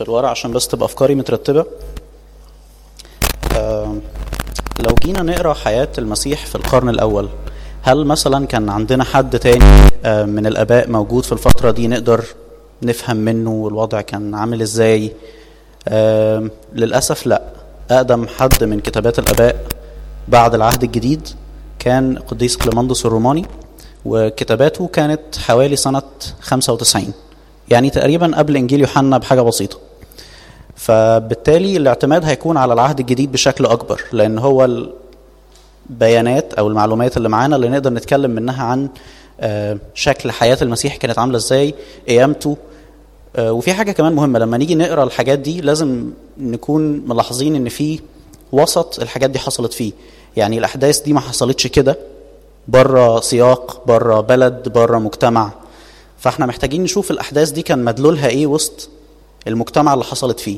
في الورق عشان بس تبقى افكاري مترتبه آه، لو جينا نقرا حياه المسيح في القرن الاول هل مثلا كان عندنا حد تاني آه، من الاباء موجود في الفتره دي نقدر نفهم منه الوضع كان عامل ازاي آه، للاسف لا اقدم حد من كتابات الاباء بعد العهد الجديد كان قديس كليماندوس الروماني وكتاباته كانت حوالي سنه 95 يعني تقريبا قبل انجيل يوحنا بحاجه بسيطه فبالتالي الاعتماد هيكون على العهد الجديد بشكل اكبر لان هو البيانات او المعلومات اللي معانا اللي نقدر نتكلم منها عن آه، شكل حياه المسيح كانت عامله ازاي قيامته آه، وفي حاجه كمان مهمه لما نيجي نقرا الحاجات دي لازم نكون ملاحظين ان في وسط الحاجات دي حصلت فيه يعني الاحداث دي ما حصلتش كده بره سياق بره بلد بره مجتمع فاحنا محتاجين نشوف الاحداث دي كان مدلولها ايه وسط المجتمع اللي حصلت فيه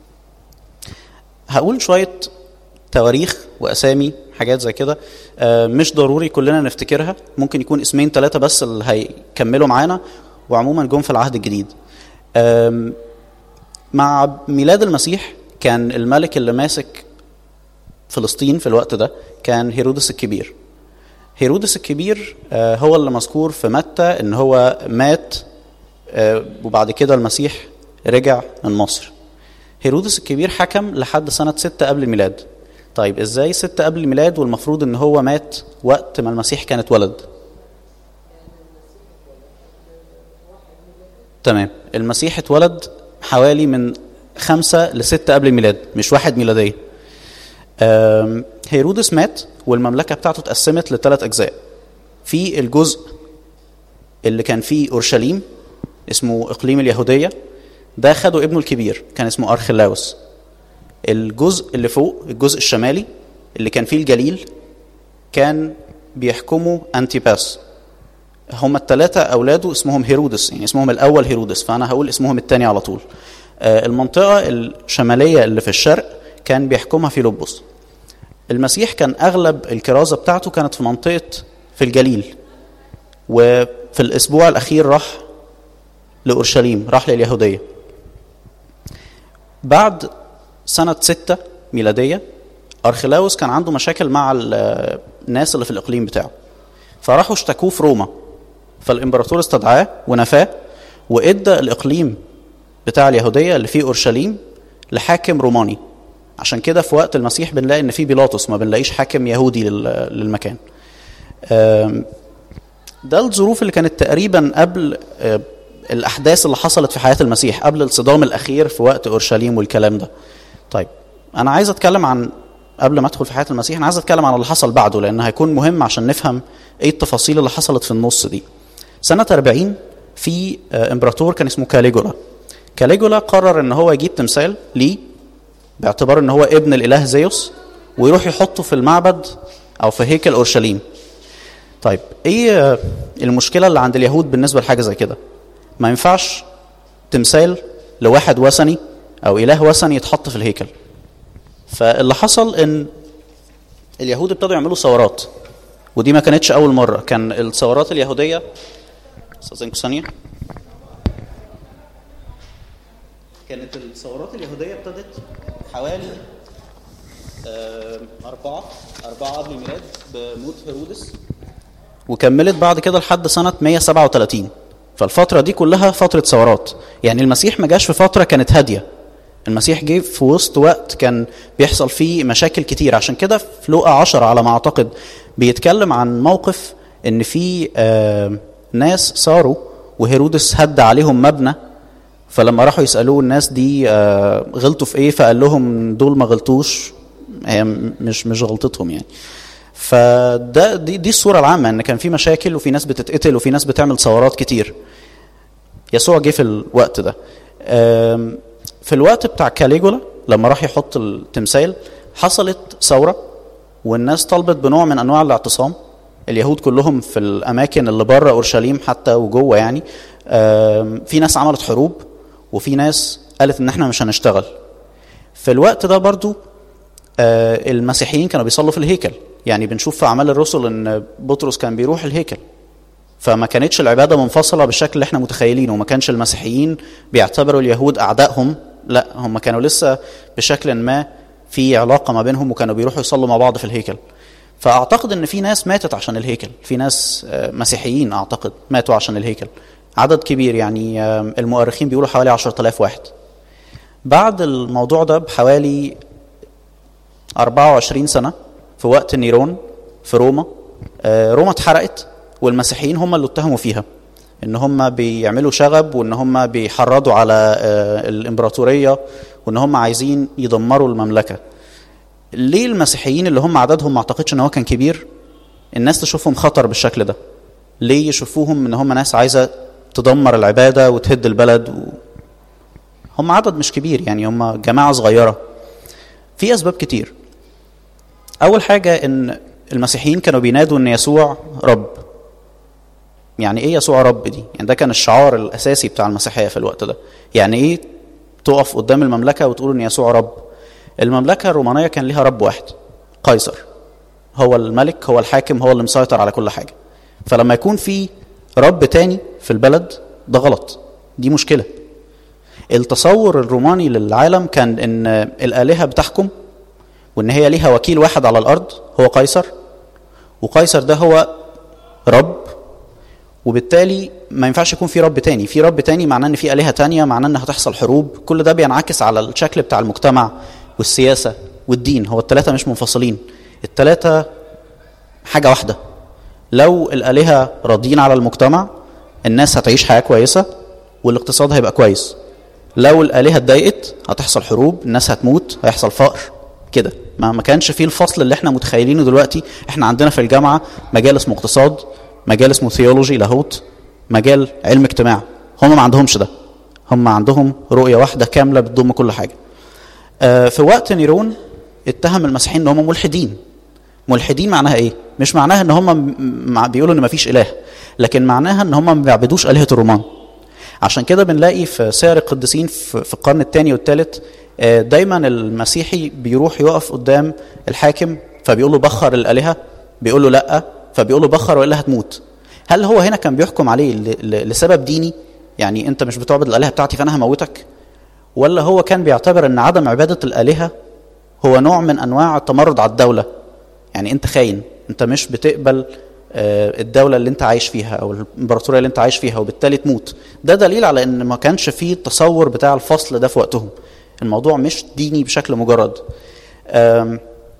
هقول شويه تواريخ واسامي حاجات زي كده آه، مش ضروري كلنا نفتكرها ممكن يكون اسمين ثلاثه بس اللي هيكملوا معانا وعموما جم في العهد الجديد آم، مع ميلاد المسيح كان الملك اللي ماسك فلسطين في الوقت ده كان هيرودس الكبير هيرودس الكبير آه، هو اللي مذكور في متى ان هو مات آه، وبعد كده المسيح رجع من مصر هيرودس الكبير حكم لحد سنة ستة قبل الميلاد طيب ازاي ستة قبل الميلاد والمفروض ان هو مات وقت ما المسيح كان اتولد تمام المسيح اتولد حوالي من خمسة لستة قبل الميلاد مش واحد ميلادية آم، هيرودس مات والمملكة بتاعته اتقسمت لثلاث أجزاء في الجزء اللي كان فيه أورشليم اسمه إقليم اليهودية ده خده ابنه الكبير كان اسمه أرخلاوس الجزء اللي فوق الجزء الشمالي اللي كان فيه الجليل كان بيحكمه أنتيباس هم الثلاثة أولاده اسمهم هيرودس يعني اسمهم الأول هيرودس فأنا هقول اسمهم الثاني على طول آه، المنطقة الشمالية اللي في الشرق كان بيحكمها فيلبس المسيح كان أغلب الكرازة بتاعته كانت في منطقة في الجليل وفي الأسبوع الأخير راح لأورشليم راح لليهودية بعد سنة ستة ميلادية أرخلاوس كان عنده مشاكل مع ال- الناس اللي في الإقليم بتاعه فراحوا اشتكوه في روما فالإمبراطور استدعاه ونفاه وإدى الإقليم بتاع اليهودية اللي فيه أورشليم لحاكم روماني عشان كده في وقت المسيح بنلاقي إن في بيلاطس ما بنلاقيش حاكم يهودي لل- للمكان آم، ده الظروف اللي كانت تقريبا قبل آه، الأحداث اللي حصلت في حياة المسيح قبل الصدام الأخير في وقت أورشليم والكلام ده طيب أنا عايز أتكلم عن قبل ما أدخل في حياة المسيح أنا عايز أتكلم عن اللي حصل بعده لأن هيكون مهم عشان نفهم إيه التفاصيل اللي حصلت في النص دي سنة 40 في آه، إمبراطور كان اسمه كاليجولا كاليجولا قرر إن هو يجيب تمثال ليه باعتبار إن هو ابن الإله زيوس ويروح يحطه في المعبد أو في هيكل أورشليم طيب ايه آه، المشكله اللي عند اليهود بالنسبه لحاجه زي كده ما ينفعش تمثال لواحد وثني او اله وثني يتحط في الهيكل فاللي حصل ان اليهود ابتدوا يعملوا ثورات ودي ما كانتش اول مره كان الثورات اليهوديه استاذنكم ثانيه كانت الثورات اليهوديه ابتدت حوالي آه، أربعة أربعة قبل الميلاد بموت هيرودس وكملت بعد كده لحد سنة 137 فالفترة دي كلها فترة ثورات يعني المسيح ما جاش في فترة كانت هادية المسيح جه في وسط وقت كان بيحصل فيه مشاكل كتير عشان كده في لقا 10 على ما اعتقد بيتكلم عن موقف ان في آه ناس صاروا وهيرودس هد عليهم مبنى فلما راحوا يسالوه الناس دي آه غلطوا في ايه فقال لهم دول ما غلطوش هي م- مش مش غلطتهم يعني فده دي, دي الصوره العامه ان كان في مشاكل وفي ناس بتتقتل وفي ناس بتعمل ثورات كتير يسوع جه في الوقت ده آم، في الوقت بتاع كاليجولا لما راح يحط التمثال حصلت ثوره والناس طلبت بنوع من انواع الاعتصام اليهود كلهم في الاماكن اللي بره اورشليم حتى وجوه يعني آم، في ناس عملت حروب وفي ناس قالت ان احنا مش هنشتغل في الوقت ده برضو آه، المسيحيين كانوا بيصلوا في الهيكل يعني بنشوف في اعمال الرسل ان بطرس كان بيروح الهيكل فما كانتش العباده منفصله بالشكل اللي احنا متخيلينه وما كانش المسيحيين بيعتبروا اليهود اعدائهم لا هم كانوا لسه بشكل ما في علاقه ما بينهم وكانوا بيروحوا يصلوا مع بعض في الهيكل فاعتقد ان في ناس ماتت عشان الهيكل في ناس آه، مسيحيين اعتقد ماتوا عشان الهيكل عدد كبير يعني آه، المؤرخين بيقولوا حوالي 10000 واحد بعد الموضوع ده بحوالي 24 سنه في وقت نيرون في روما آه، روما اتحرقت والمسيحيين هم اللي اتهموا فيها ان هم بيعملوا شغب وان هم بيحرضوا على آه، الامبراطوريه وان هم عايزين يدمروا المملكه ليه المسيحيين اللي هم عددهم ما اعتقدش ان هو كان كبير الناس تشوفهم خطر بالشكل ده ليه يشوفوهم ان هم ناس عايزه تدمر العباده وتهد البلد و... هم عدد مش كبير يعني هم جماعه صغيره في اسباب كتير اول حاجه ان المسيحيين كانوا بينادوا ان يسوع رب يعني ايه يسوع رب دي يعني ده كان الشعار الاساسي بتاع المسيحيه في الوقت ده يعني ايه تقف قدام المملكه وتقول ان يسوع رب المملكه الرومانيه كان ليها رب واحد قيصر هو الملك هو الحاكم هو اللي مسيطر على كل حاجه فلما يكون في رب تاني في البلد ده غلط دي مشكله التصور الروماني للعالم كان ان الالهه بتحكم وان هي ليها وكيل واحد على الارض هو قيصر وقيصر ده هو رب وبالتالي ما ينفعش يكون في رب تاني في رب تاني معناه ان في الهه تانية معناه ان هتحصل حروب كل ده بينعكس على الشكل بتاع المجتمع والسياسه والدين هو الثلاثه مش منفصلين الثلاثه حاجه واحده لو الالهه راضيين على المجتمع الناس هتعيش حياه كويسه والاقتصاد هيبقى كويس لو الالهه اتضايقت هتحصل حروب الناس هتموت هيحصل فقر كده ما ما كانش فيه الفصل اللي احنا متخيلينه دلوقتي احنا عندنا في الجامعه مجال اسمه اقتصاد مجال اسمه ثيولوجي لاهوت مجال علم اجتماع هم ما عندهمش ده هم عندهم رؤيه واحده كامله بتضم كل حاجه آه، في وقت نيرون اتهم المسيحيين ان هم ملحدين ملحدين معناها ايه مش معناها ان هم م- م- بيقولوا ان ما فيش اله لكن معناها ان هم ما بيعبدوش الهه الرومان عشان كده بنلاقي في سير القديسين في في القرن الثاني والثالث دايما المسيحي بيروح يقف قدام الحاكم فبيقول له بخر الالهه بيقول له لا فبيقول له بخر والا هتموت هل هو هنا كان بيحكم عليه ل- ل- لسبب ديني يعني انت مش بتعبد الالهه بتاعتي فانا هموتك ولا هو كان بيعتبر ان عدم عباده الالهه هو نوع من انواع التمرد على الدوله يعني انت خاين انت مش بتقبل آه، الدوله اللي انت عايش فيها او الامبراطوريه اللي انت عايش فيها وبالتالي تموت ده دليل على ان ما كانش فيه التصور بتاع الفصل ده في وقتهم الموضوع مش ديني بشكل مجرد آم،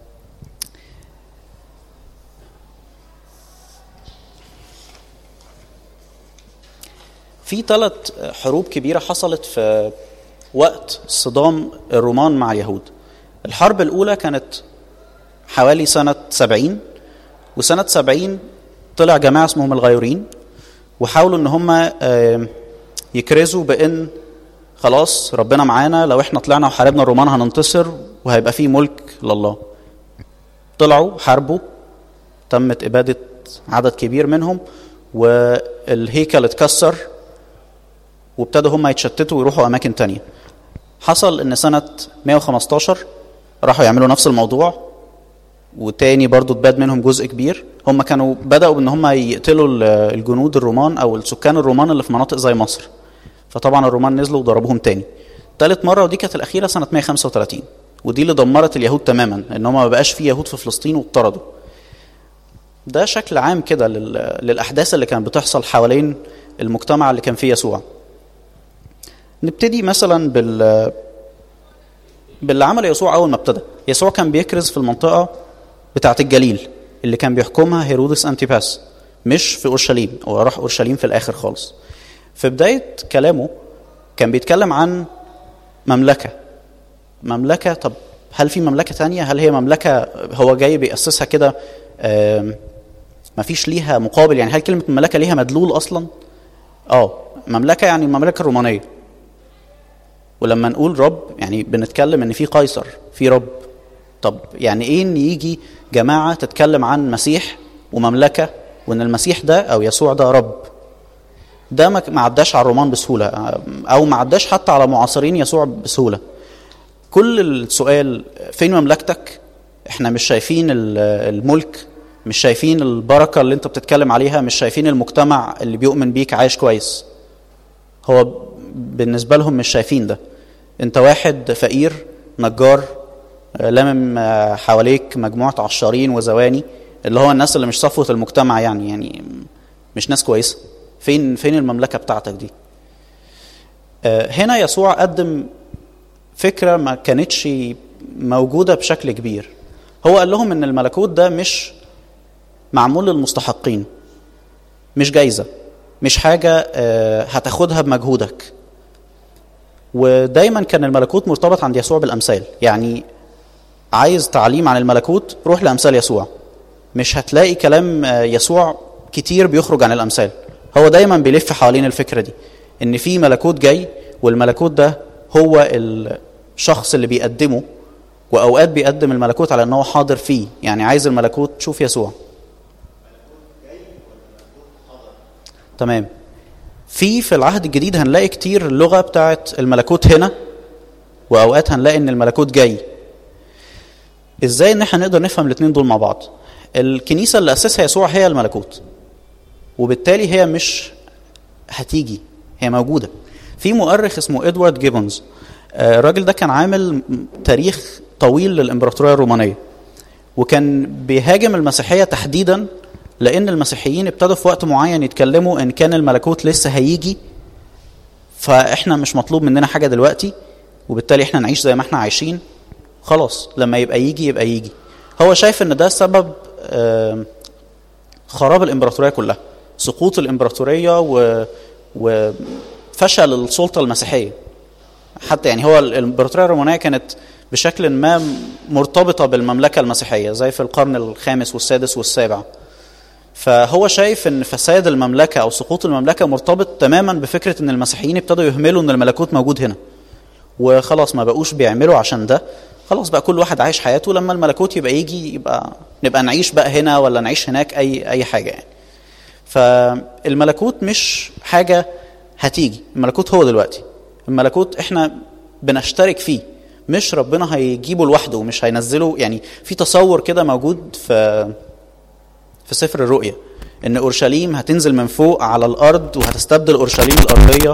في ثلاث حروب كبيرة حصلت في وقت صدام الرومان مع اليهود الحرب الأولى كانت حوالي سنة سبعين وسنة سبعين طلع جماعة اسمهم الغيورين وحاولوا ان هم آه، يكرزوا بان خلاص ربنا معانا لو احنا طلعنا وحاربنا الرومان هننتصر وهيبقى في ملك لله طلعوا حاربوا تمت إبادة عدد كبير منهم والهيكل اتكسر وابتدوا هم يتشتتوا ويروحوا أماكن تانية حصل إن سنة 115 راحوا يعملوا نفس الموضوع وتاني برضو اتباد منهم جزء كبير هم كانوا بدأوا بإن هم يقتلوا ال- الجنود الرومان أو السكان الرومان اللي في مناطق زي مصر فطبعا الرومان نزلوا وضربوهم تاني تالت مرة ودي كانت الأخيرة سنة 135 ودي اللي دمرت اليهود تماما ان هم ما بقاش في يهود في فلسطين واطردوا ده شكل عام كده لل- للأحداث اللي كانت بتحصل حوالين المجتمع اللي كان فيه يسوع نبتدي مثلا بال باللي عمله يسوع اول ما ابتدى يسوع كان بيكرز في المنطقه بتاعه الجليل اللي كان بيحكمها هيرودس انتيباس مش في اورشليم هو راح اورشليم في الاخر خالص في بدايه كلامه كان بيتكلم عن مملكه مملكه طب هل في مملكه تانية هل هي مملكه هو جاي بيأسسها كده آم، مفيش ليها مقابل يعني هل كلمه مملكه ليها مدلول اصلا اه مملكه يعني المملكه الرومانيه ولما نقول رب يعني بنتكلم ان في قيصر في رب طب يعني ايه ان يجي جماعه تتكلم عن مسيح ومملكه وان المسيح ده او يسوع ده رب ده ما ما عداش على الرومان بسهوله او ما عداش حتى على معاصرين يسوع بسهوله كل السؤال فين مملكتك احنا مش شايفين ال- الملك مش شايفين البركه اللي انت بتتكلم عليها مش شايفين المجتمع اللي بيؤمن بيك عايش كويس هو بالنسبه لهم مش شايفين ده انت واحد فقير نجار آه، لامم آه، حواليك مجموعه عشارين وزواني اللي هو الناس اللي مش صفوه المجتمع يعني يعني مش ناس كويسه فين فين المملكه بتاعتك دي آه، هنا يسوع قدم فكره ما كانتش موجوده بشكل كبير هو قال لهم ان الملكوت ده مش معمول للمستحقين مش جايزه مش حاجه آه، هتاخدها بمجهودك ودايما كان الملكوت مرتبط عند يسوع بالامثال يعني عايز تعليم عن الملكوت روح لامثال يسوع مش هتلاقي كلام آه، يسوع كتير بيخرج عن الامثال هو دايما بيلف حوالين الفكره دي ان في ملكوت جاي والملكوت ده هو الشخص اللي بيقدمه واوقات بيقدم الملكوت على ان هو حاضر فيه يعني عايز الملكوت شوف يسوع تمام في في العهد الجديد هنلاقي كتير اللغه بتاعت الملكوت هنا واوقات هنلاقي ان الملكوت جاي ازاي ان احنا نقدر نفهم الاثنين دول مع بعض الكنيسه اللي اسسها يسوع هي الملكوت وبالتالي هي مش هتيجي هي موجوده في مؤرخ اسمه ادوارد جيبونز آه، الراجل ده كان عامل م- تاريخ طويل للامبراطوريه الرومانيه وكان بيهاجم المسيحيه تحديدا لان المسيحيين ابتدوا في وقت معين يتكلموا ان كان الملكوت لسه هيجي فاحنا مش مطلوب مننا حاجه دلوقتي وبالتالي احنا نعيش زي ما احنا عايشين خلاص لما يبقى يجي يبقى يجي هو شايف ان ده سبب آم، خراب الامبراطوريه كلها سقوط الامبراطوريه و... وفشل السلطه المسيحيه حتى يعني هو الامبراطوريه الرومانيه كانت بشكل ما مرتبطه بالمملكه المسيحيه زي في القرن الخامس والسادس والسابع فهو شايف ان فساد المملكه او سقوط المملكه مرتبط تماما بفكره ان المسيحيين ابتدوا يهملوا ان الملكوت موجود هنا وخلاص ما بقوش بيعملوا عشان ده خلاص بقى كل واحد عايش حياته لما الملكوت يبقى يجي يبقى نبقى نعيش بقى هنا ولا نعيش هناك اي اي حاجه يعني فالملكوت مش حاجه هتيجي الملكوت هو دلوقتي الملكوت احنا بنشترك فيه مش ربنا هيجيبه لوحده مش هينزله يعني في تصور كده موجود في في سفر الرؤيا ان اورشليم هتنزل من فوق على الارض وهتستبدل اورشليم الارضيه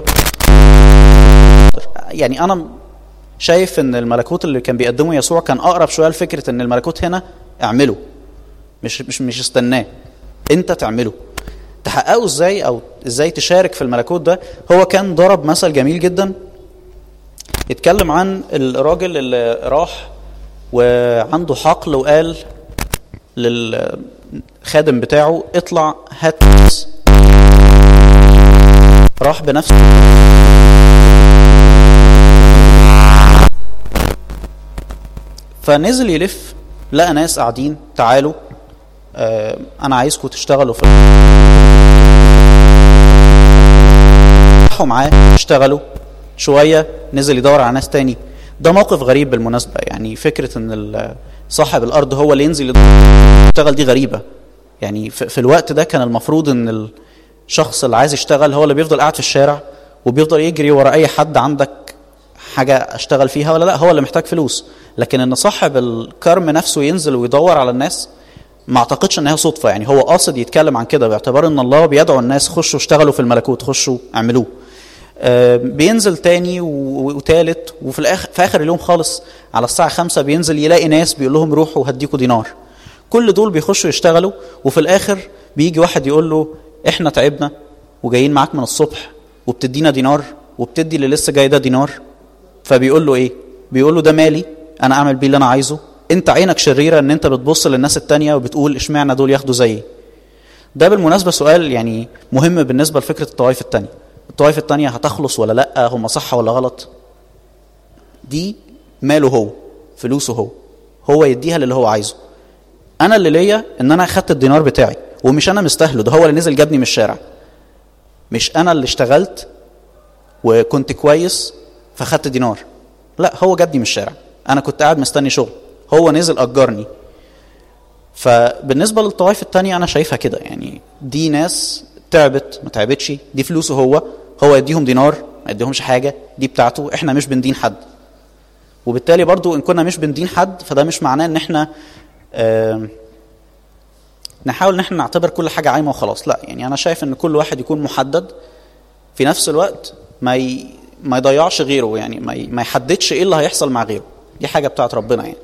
يعني انا شايف ان الملكوت اللي كان بيقدمه يسوع كان اقرب شويه لفكره ان الملكوت هنا اعمله مش مش مش استناه انت تعمله تحققه ازاي او ازاي تشارك في الملكوت ده هو كان ضرب مثل جميل جدا اتكلم عن الراجل اللي راح وعنده حقل وقال للخادم بتاعه اطلع هات ناس راح بنفسه فنزل يلف لقى ناس قاعدين تعالوا آه انا عايزكم تشتغلوا في راحوا معاه اشتغلوا شويه نزل يدور على ناس تاني ده موقف غريب بالمناسبه يعني فكره ان ال- صاحب الارض هو اللي ينزل يشتغل دي غريبه يعني في في الوقت ده كان المفروض ان الشخص اللي عايز يشتغل هو اللي بيفضل قاعد في الشارع وبيفضل يجري ورا اي حد عندك حاجه اشتغل فيها ولا لا هو اللي محتاج فلوس لكن ان صاحب الكرم نفسه ينزل ويدور على الناس ما اعتقدش ان هي صدفه يعني هو قاصد يتكلم عن كده باعتبار ان الله بيدعو الناس خشوا اشتغلوا في الملكوت خشوا اعملوه آه، بينزل تاني و- وتالت وفي الاخر في اخر اليوم خالص على الساعه خمسة بينزل يلاقي ناس بيقول لهم روحوا هديكوا دينار كل دول بيخشوا يشتغلوا وفي الاخر بيجي واحد يقول له احنا تعبنا وجايين معاك من الصبح وبتدينا دينار وبتدي اللي لسه جاي ده دينار فبيقول له ايه بيقول له ده مالي انا اعمل بيه اللي انا عايزه انت عينك شريره ان انت بتبص للناس التانية وبتقول اشمعنى دول ياخدوا زيي ده بالمناسبه سؤال يعني مهم بالنسبه لفكره الطوائف التانية الطوائف التانية هتخلص ولا لا هم صح ولا غلط دي ماله هو فلوسه هو هو يديها للي هو عايزه انا اللي ليا ان انا اخدت الدينار بتاعي ومش انا مستاهله ده هو اللي نزل جابني من الشارع مش انا اللي اشتغلت وكنت كويس فخدت دينار لا هو جابني من الشارع انا كنت قاعد مستني شغل هو نزل اجرني فبالنسبه للطوائف التانية انا شايفها كده يعني دي ناس تعبت ما تعبتش دي فلوسه هو هو يديهم دينار ما يديهمش حاجه دي بتاعته احنا مش بندين حد وبالتالي برضو ان كنا مش بندين حد فده مش معناه ان احنا آم، نحاول ان احنا نعتبر كل حاجه عايمه وخلاص لا يعني انا شايف ان كل واحد يكون محدد في نفس الوقت ما ي... ما يضيعش غيره يعني ما يحددش ايه اللي هيحصل مع غيره دي حاجه بتاعت ربنا يعني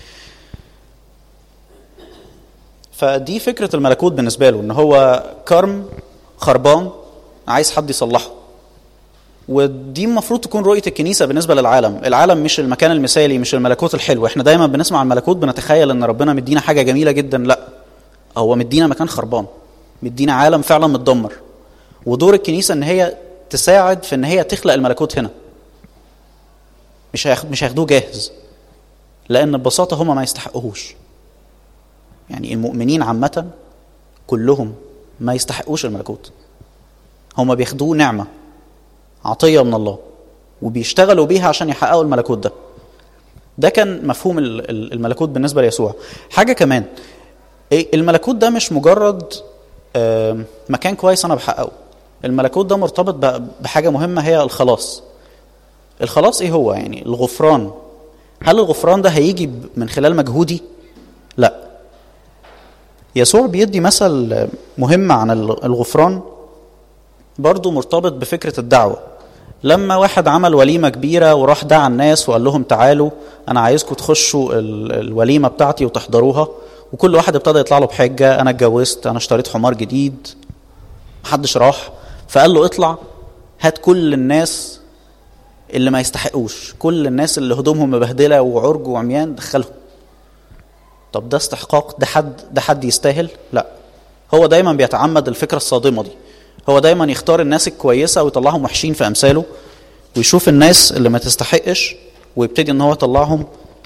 فدي فكره الملكوت بالنسبه له ان هو كرم خربان عايز حد يصلحه ودي المفروض تكون رؤيه الكنيسه بالنسبه للعالم العالم مش المكان المثالي مش الملكوت الحلو احنا دايما بنسمع عن الملكوت بنتخيل ان ربنا مدينا حاجه جميله جدا لا هو مدينا مكان خربان مدينا عالم فعلا متدمر ودور الكنيسه ان هي تساعد في ان هي تخلق الملكوت هنا مش هياخد مش هياخدوه جاهز لان ببساطه هم ما يستحقوهوش يعني المؤمنين عامه كلهم ما يستحقوش الملكوت هم بياخدوه نعمه عطيه من الله وبيشتغلوا بيها عشان يحققوا الملكوت ده ده كان مفهوم الملكوت بالنسبه ليسوع حاجه كمان الملكوت ده مش مجرد مكان كويس انا بحققه الملكوت ده مرتبط بحاجه مهمه هي الخلاص الخلاص ايه هو يعني الغفران هل الغفران ده هيجي من خلال مجهودي لا يسوع بيدي مثل مهم عن الغفران برضه مرتبط بفكره الدعوه لما واحد عمل وليمة كبيرة وراح دعا الناس وقال لهم تعالوا أنا عايزكم تخشوا الوليمة بتاعتي وتحضروها وكل واحد ابتدى يطلع له بحجة أنا اتجوزت أنا اشتريت حمار جديد محدش راح فقال له اطلع هات كل الناس اللي ما يستحقوش كل الناس اللي هدومهم مبهدلة وعرج وعميان دخلهم طب ده استحقاق ده حد ده حد يستاهل لا هو دايما بيتعمد الفكرة الصادمة دي هو دايما يختار الناس الكويسه ويطلعهم وحشين في امثاله ويشوف الناس اللي ما تستحقش ويبتدي ان هو يطلعهم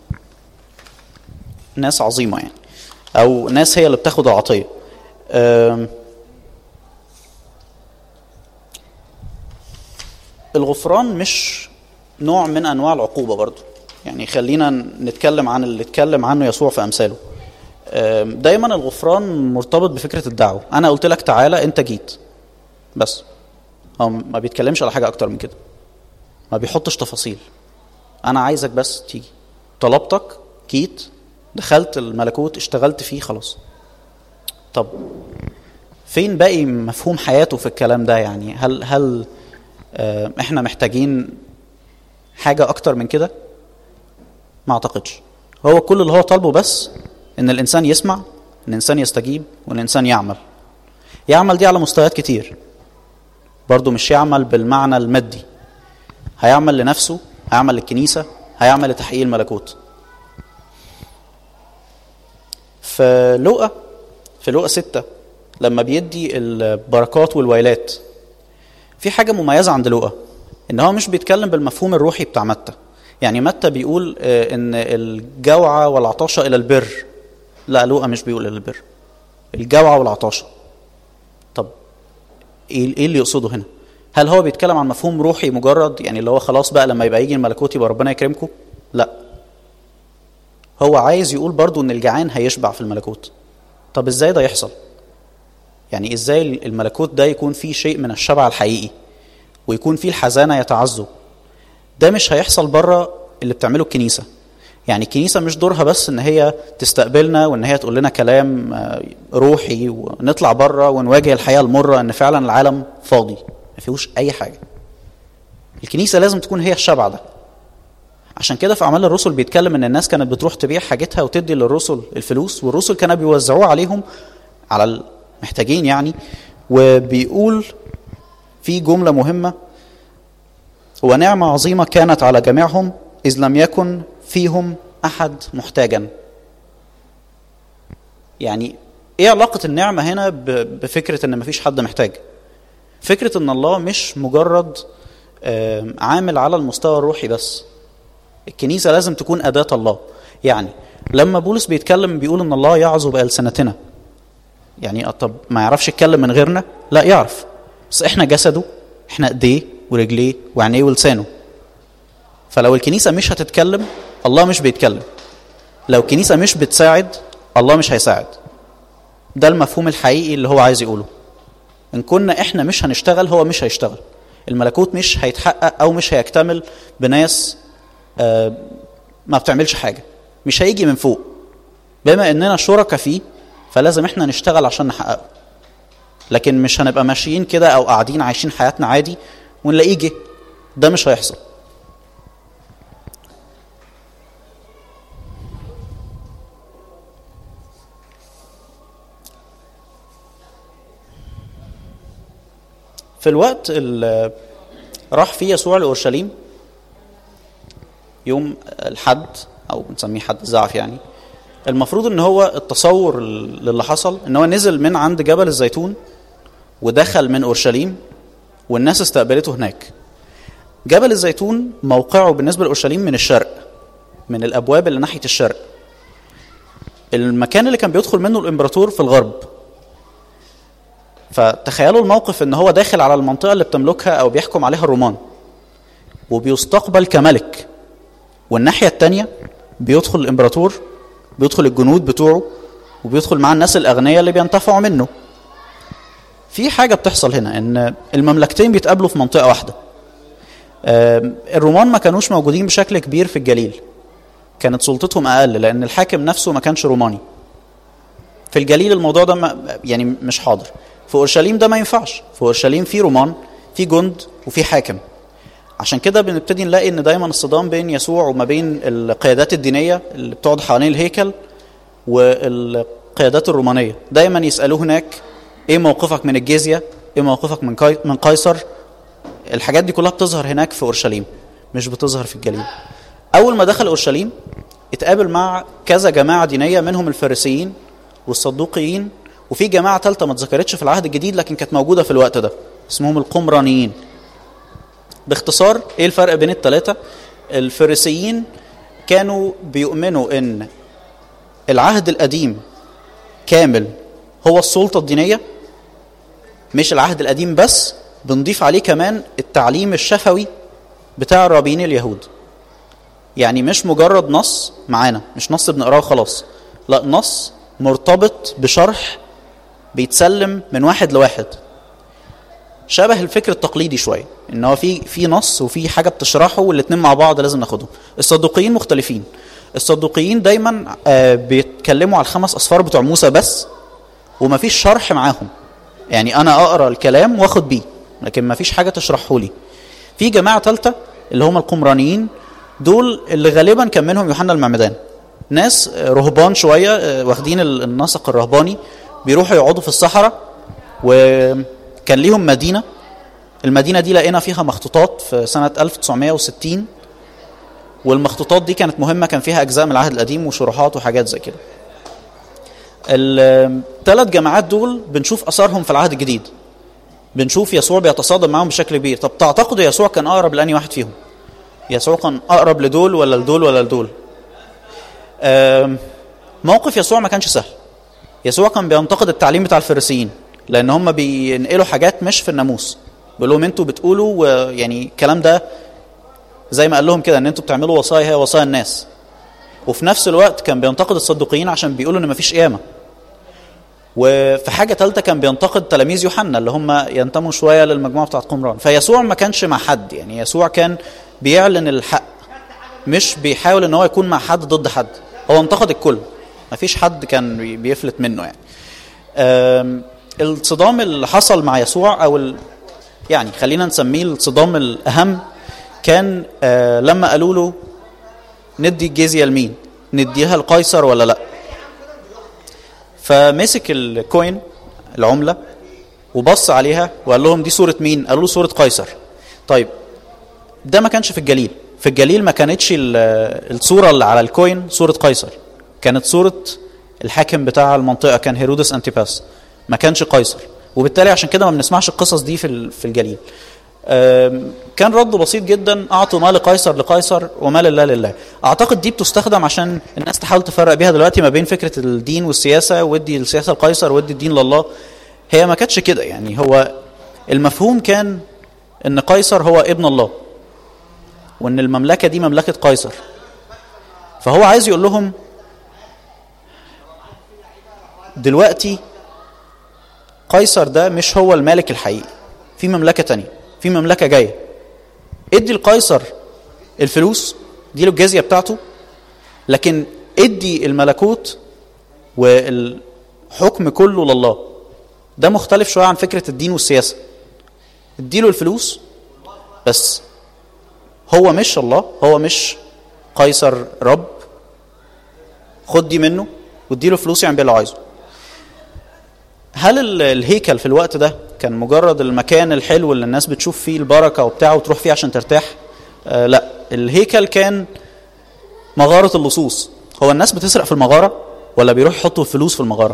ناس عظيمه يعني او ناس هي اللي بتاخد العطيه الغفران مش نوع من انواع العقوبه برضو يعني خلينا نتكلم عن اللي اتكلم عنه يسوع في امثاله دايما الغفران مرتبط بفكره الدعوه انا قلت لك تعالى انت جيت بس هو ما بيتكلمش على حاجه اكتر من كده ما بيحطش تفاصيل انا عايزك بس تيجي طلبتك جيت دخلت الملكوت اشتغلت فيه خلاص طب فين باقي مفهوم حياته في الكلام ده يعني هل هل اه احنا محتاجين حاجه اكتر من كده ما اعتقدش هو كل اللي هو طالبه بس ان الانسان يسمع ان الانسان يستجيب والانسان يعمل يعمل دي على مستويات كتير برضه مش يعمل بالمعنى المادي هيعمل لنفسه هيعمل للكنيسة هيعمل لتحقيق الملكوت في لوقا في لوقا ستة لما بيدي البركات والويلات في حاجة مميزة عند لوقا ان هو مش بيتكلم بالمفهوم الروحي بتاع متى يعني متى بيقول ان الجوعة والعطاشة الى البر لا لوقا مش بيقول الى البر الجوعة والعطاشة طب ايه اللي يقصده هنا هل هو بيتكلم عن مفهوم روحي مجرد يعني اللي هو خلاص بقى لما يبقى يجي الملكوت يبقى ربنا يكرمكم لا هو عايز يقول برضو ان الجعان هيشبع في الملكوت طب ازاي ده يحصل يعني ازاي الملكوت ده يكون فيه شيء من الشبع الحقيقي ويكون فيه الحزانه يتعزوا ده مش هيحصل بره اللي بتعمله الكنيسه يعني الكنيسه مش دورها بس ان هي تستقبلنا وان هي تقول لنا كلام روحي ونطلع بره ونواجه الحياه المره ان فعلا العالم فاضي ما فيهوش اي حاجه الكنيسه لازم تكون هي الشبع ده عشان كده في اعمال الرسل بيتكلم ان الناس كانت بتروح تبيع حاجتها وتدي للرسل الفلوس والرسل كانوا بيوزعوها عليهم على المحتاجين يعني وبيقول في جمله مهمه ونعمه عظيمه كانت على جميعهم اذ لم يكن فيهم احد محتاجا يعني ايه علاقه النعمه هنا بفكره ان مفيش حد محتاج فكره ان الله مش مجرد عامل على المستوى الروحي بس الكنيسه لازم تكون اداه الله يعني لما بولس بيتكلم بيقول ان الله يعظو بالسنتنا يعني طب ما يعرفش يتكلم من غيرنا لا يعرف بس احنا جسده احنا ايديه ورجليه وعينيه ولسانه فلو الكنيسه مش هتتكلم الله مش بيتكلم لو الكنيسه مش بتساعد الله مش هيساعد ده المفهوم الحقيقي اللي هو عايز يقوله ان كنا احنا مش هنشتغل هو مش هيشتغل الملكوت مش هيتحقق او مش هيكتمل بناس آه ما بتعملش حاجه مش هيجي من فوق بما اننا شركاء فيه فلازم احنا نشتغل عشان نحققه لكن مش هنبقى ماشيين كده او قاعدين عايشين حياتنا عادي ونلاقيه جه ده مش هيحصل في الوقت اللي راح فيه يسوع لاورشليم يوم الحد او بنسميه حد الزعف يعني المفروض ان هو التصور للي حصل ان هو نزل من عند جبل الزيتون ودخل من اورشليم والناس استقبلته هناك جبل الزيتون موقعه بالنسبه لاورشليم من الشرق من الابواب اللي ناحيه الشرق المكان اللي كان بيدخل منه الامبراطور في الغرب فتخيلوا الموقف ان هو داخل على المنطقه اللي بتملكها او بيحكم عليها الرومان وبيستقبل كملك والناحيه الثانيه بيدخل الامبراطور بيدخل الجنود بتوعه وبيدخل مع الناس الاغنياء اللي بينتفعوا منه في حاجه بتحصل هنا ان المملكتين بيتقابلوا في منطقه واحده الرومان ما كانوش موجودين بشكل كبير في الجليل كانت سلطتهم اقل لان الحاكم نفسه ما كانش روماني في الجليل الموضوع ده ما يعني مش حاضر في اورشليم ده ما ينفعش في اورشليم في رومان في جند وفي حاكم عشان كده بنبتدي نلاقي ان دايما الصدام بين يسوع وما بين القيادات الدينيه اللي بتقعد حوالين الهيكل والقيادات الرومانيه دايما يسالوه هناك ايه موقفك من الجزيه ايه موقفك من كاي من قيصر الحاجات دي كلها بتظهر هناك في اورشليم مش بتظهر في الجليل اول ما دخل اورشليم اتقابل مع كذا جماعه دينيه منهم الفارسيين والصدوقيين وفي جماعه ثالثه ما اتذكرتش في العهد الجديد لكن كانت موجوده في الوقت ده اسمهم القمرانيين باختصار ايه الفرق بين الثلاثه الفارسيين كانوا بيؤمنوا ان العهد القديم كامل هو السلطه الدينيه مش العهد القديم بس بنضيف عليه كمان التعليم الشفوي بتاع الرابين اليهود يعني مش مجرد نص معانا مش نص بنقراه خلاص لا نص مرتبط بشرح بيتسلم من واحد لواحد شبه الفكر التقليدي شويه ان هو في في نص وفي حاجه بتشرحه والاثنين مع بعض لازم ناخدهم الصدوقيين مختلفين الصدوقيين دايما آه بيتكلموا على الخمس اصفار بتوع موسى بس ومفيش شرح معاهم يعني انا اقرا الكلام واخد بيه لكن مفيش حاجه تشرحه لي في جماعه ثالثه اللي هم القمرانيين دول اللي غالبا كان منهم يوحنا المعمدان ناس رهبان شويه واخدين النسق الرهباني بيروحوا يقعدوا في الصحراء وكان ليهم مدينه المدينه دي لقينا فيها مخطوطات في سنه 1960 والمخطوطات دي كانت مهمه كان فيها اجزاء من العهد القديم وشروحات وحاجات زي كده الثلاث جماعات دول بنشوف اثارهم في العهد الجديد بنشوف يسوع بيتصادم معاهم بشكل كبير طب تعتقدوا يسوع كان اقرب لاني واحد فيهم يسوع كان اقرب لدول ولا لدول ولا لدول موقف يسوع ما كانش سهل يسوع كان بينتقد التعليم بتاع الفريسيين لان هم بينقلوا حاجات مش في الناموس بيقول لهم انتوا بتقولوا يعني الكلام ده زي ما قال لهم كده ان انتوا بتعملوا وصايا هي وصايا الناس وفي نفس الوقت كان بينتقد الصدوقيين عشان بيقولوا ان مفيش قيامه وفي حاجه ثالثه كان بينتقد تلاميذ يوحنا اللي هم ينتموا شويه للمجموعه بتاعت قمران فيسوع ما كانش مع حد يعني يسوع كان بيعلن الحق مش بيحاول ان هو يكون مع حد ضد حد هو انتقد الكل مفيش حد كان بيفلت منه يعني الصدام اللي حصل مع يسوع او ال... يعني خلينا نسميه الصدام الاهم كان لما قالوا له ندي الجزيه لمين نديها لقيصر ولا لا فمسك الكوين العمله وبص عليها وقال لهم دي صوره مين قالوا له صوره قيصر طيب ده ما كانش في الجليل في الجليل ما كانتش الصوره اللي على الكوين صوره قيصر كانت صوره الحاكم بتاع المنطقه كان هيرودس انتيباس ما كانش قيصر وبالتالي عشان كده ما بنسمعش القصص دي في في الجليل كان رده بسيط جدا اعطوا ما لقيصر لقيصر وما لله لله اعتقد دي بتستخدم عشان الناس تحاول تفرق بيها دلوقتي ما بين فكره الدين والسياسه ودي السياسه لقيصر ودي الدين لله هي ما كانتش كده يعني هو المفهوم كان ان قيصر هو ابن الله وان المملكه دي مملكه قيصر فهو عايز يقول لهم دلوقتي قيصر ده مش هو المالك الحقيقي في مملكه تانية في مملكه جايه ادي لقيصر الفلوس دي له الجزيه بتاعته لكن ادي الملكوت والحكم كله لله ده مختلف شويه عن فكره الدين والسياسه اديله الفلوس بس هو مش الله هو مش قيصر رب خد دي منه واديله فلوس يعمل بيها اللي عايزه هل ال- الهيكل في الوقت ده كان مجرد المكان الحلو اللي الناس بتشوف فيه البركه وبتاع وتروح فيه عشان ترتاح آه لا الهيكل كان مغاره اللصوص هو الناس بتسرق في المغاره ولا بيروح يحطوا الفلوس في المغاره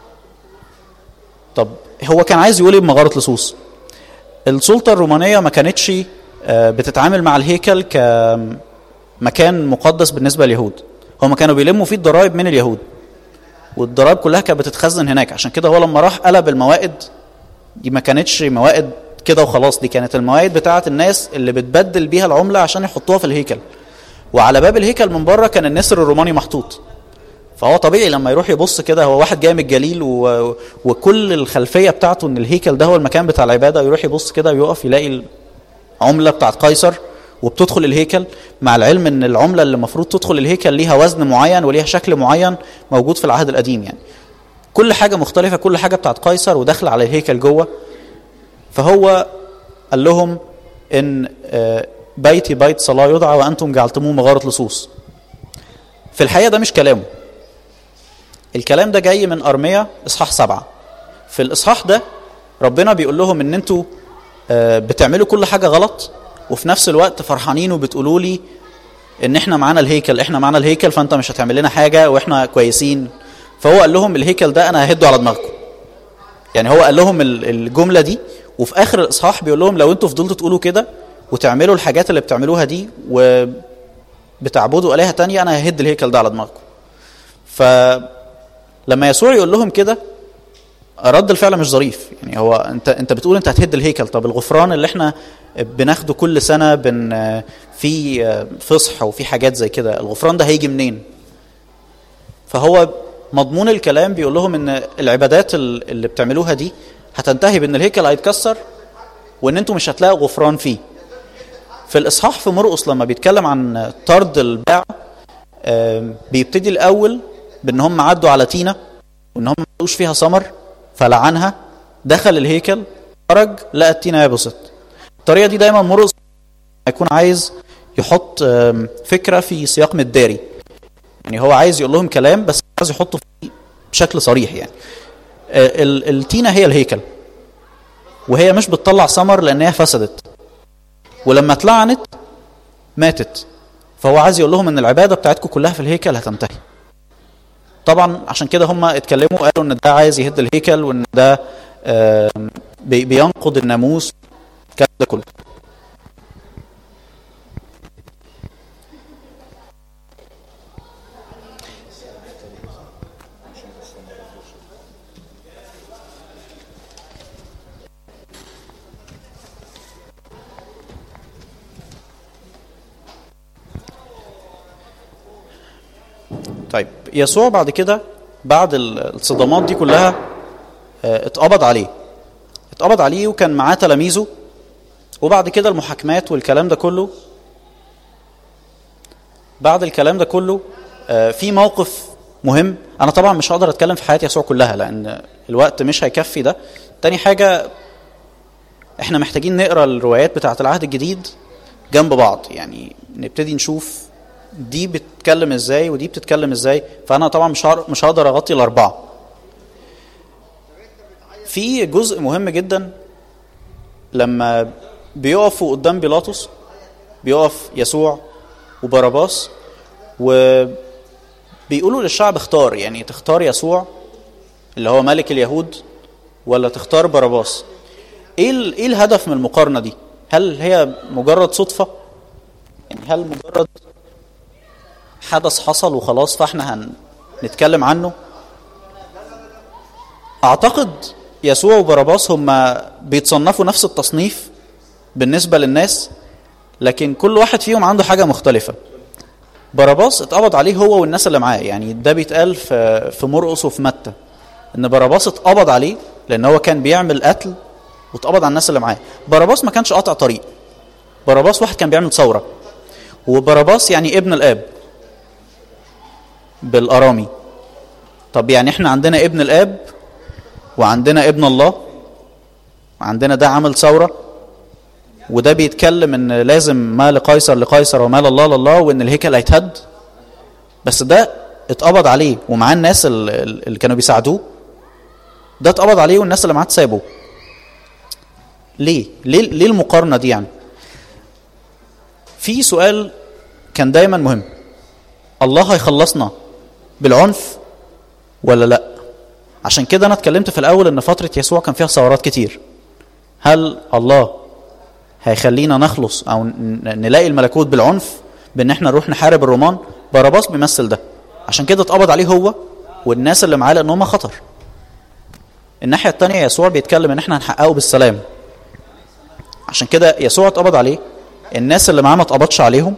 طب هو كان عايز يقول ايه بمغاره لصوص السلطه الرومانيه ما كانتش آه، بتتعامل مع الهيكل كمكان مقدس بالنسبه لليهود هم كانوا بيلموا فيه الضرائب من اليهود والضرائب كلها كانت بتتخزن هناك عشان كده هو لما راح قلب الموائد دي ما كانتش موائد كده وخلاص دي كانت الموائد بتاعه الناس اللي بتبدل بيها العمله عشان يحطوها في الهيكل وعلى باب الهيكل من بره كان النسر الروماني محطوط فهو طبيعي لما يروح يبص كده هو واحد جاي من الجليل و... وكل الخلفيه بتاعته ان الهيكل ده هو المكان بتاع العباده يروح يبص كده ويقف يلاقي العمله بتاعت قيصر وبتدخل الهيكل مع العلم ان العمله اللي المفروض تدخل الهيكل ليها وزن معين وليها شكل معين موجود في العهد القديم يعني كل حاجه مختلفه كل حاجه بتاعت قيصر وداخله على الهيكل جوه فهو قال لهم ان آه، بيتي بيت صلاه يدعى وانتم جعلتموه مغاره لصوص في الحقيقه ده مش كلامه الكلام ده جاي من ارميا اصحاح سبعة في الاصحاح ده ربنا بيقول لهم ان انتوا آه، بتعملوا كل حاجه غلط وفي نفس الوقت فرحانين وبتقولوا لي ان احنا معانا الهيكل احنا معانا الهيكل فانت مش هتعمل لنا حاجه واحنا كويسين فهو قال لهم الهيكل ده انا ههده على دماغكم يعني هو قال لهم ال- الجمله دي وفي اخر الاصحاح بيقول لهم لو انتوا فضلتوا تقولوا كده وتعملوا الحاجات اللي بتعملوها دي وبتعبدوا الهه تانية انا ههد الهيكل ده على دماغكم فلما يسوع يقول لهم كده رد الفعل مش ظريف يعني هو انت انت بتقول انت هتهد الهيكل طب الغفران اللي احنا بناخده كل سنه بن في فصح وفي حاجات زي كده الغفران ده هيجي منين فهو مضمون الكلام بيقول لهم ان العبادات ال- اللي بتعملوها دي هتنتهي بان الهيكل هيتكسر وان انتوا مش هتلاقوا غفران فيه في الاصحاح في مرقس لما بيتكلم عن طرد الباعة آم، بيبتدي الاول بان هم عدوا على تينا وان هم ما لقوش فيها ثمر فلعنها دخل الهيكل خرج لقى التينه يبست الطريقه دي دايما مرقس يكون عايز يحط آم، فكره في سياق مداري يعني هو عايز يقول لهم كلام بس عايز يحطه فيه بشكل صريح يعني آه، ال- التينه هي الهيكل وهي مش بتطلع ثمر لان هي فسدت ولما اتلعنت ماتت فهو عايز يقول لهم ان العباده بتاعتكم كلها في الهيكل هتنتهي طبعا عشان كده هم اتكلموا قالوا ان ده عايز يهد الهيكل وان ده آم، بي- بينقض الناموس الكلام ده كله طيب يسوع بعد كده بعد ال- الصدمات دي كلها آه، اتقبض عليه اتقبض عليه وكان معاه تلاميذه وبعد كده المحاكمات والكلام ده كله بعد الكلام ده كله آه، في موقف مهم انا طبعا مش هقدر اتكلم في حياه يسوع كلها لان الوقت مش هيكفي ده تاني حاجه احنا محتاجين نقرا الروايات بتاعه العهد الجديد جنب بعض يعني نبتدي نشوف دي بتتكلم ازاي ودي بتتكلم ازاي فانا طبعا مش هقدر- مش هقدر اغطي الاربعه في جزء مهم جدا لما بيقفوا قدام بيلاطس بيقف يسوع وبرباس وبيقولوا للشعب اختار يعني تختار يسوع اللي هو ملك اليهود ولا تختار باراباس ايه ال- ايه الهدف من المقارنه دي هل هي مجرد صدفه يعني هل مجرد حدث حصل وخلاص فاحنا هنتكلم عنه اعتقد يسوع وبراباس هم بيتصنفوا نفس التصنيف بالنسبه للناس لكن كل واحد فيهم عنده حاجه مختلفه باراباس اتقبض عليه هو والناس اللي معاه يعني ده بيتقال في في مرقس وفي متى ان باراباس اتقبض عليه لان هو كان بيعمل قتل واتقبض على الناس اللي معاه باراباس ما كانش قاطع طريق باراباس واحد كان بيعمل ثوره وباراباس يعني ابن الاب بالارامي طب يعني احنا عندنا ابن الاب وعندنا ابن الله وعندنا ده عمل ثوره وده بيتكلم ان لازم ما لقيصر لقيصر وما لله لله وان الهيكل هيتهد بس ده اتقبض عليه ومعاه الناس ال- ال- اللي كانوا بيساعدوه ده اتقبض عليه والناس اللي معاه اتسابوا ليه ليه ليه المقارنه دي يعني في سؤال كان دايما مهم الله هيخلصنا بالعنف ولا لا عشان كده انا اتكلمت في الاول ان فتره يسوع كان فيها ثورات كتير هل الله هيخلينا نخلص او ن- نلاقي الملكوت بالعنف بان احنا نروح نحارب الرومان باراباس بيمثل ده عشان كده اتقبض عليه هو والناس اللي معاه لان هم خطر الناحيه الثانيه يسوع بيتكلم ان احنا هنحققه بالسلام عشان كده يسوع اتقبض عليه الناس اللي معاه ما اتقبضش عليهم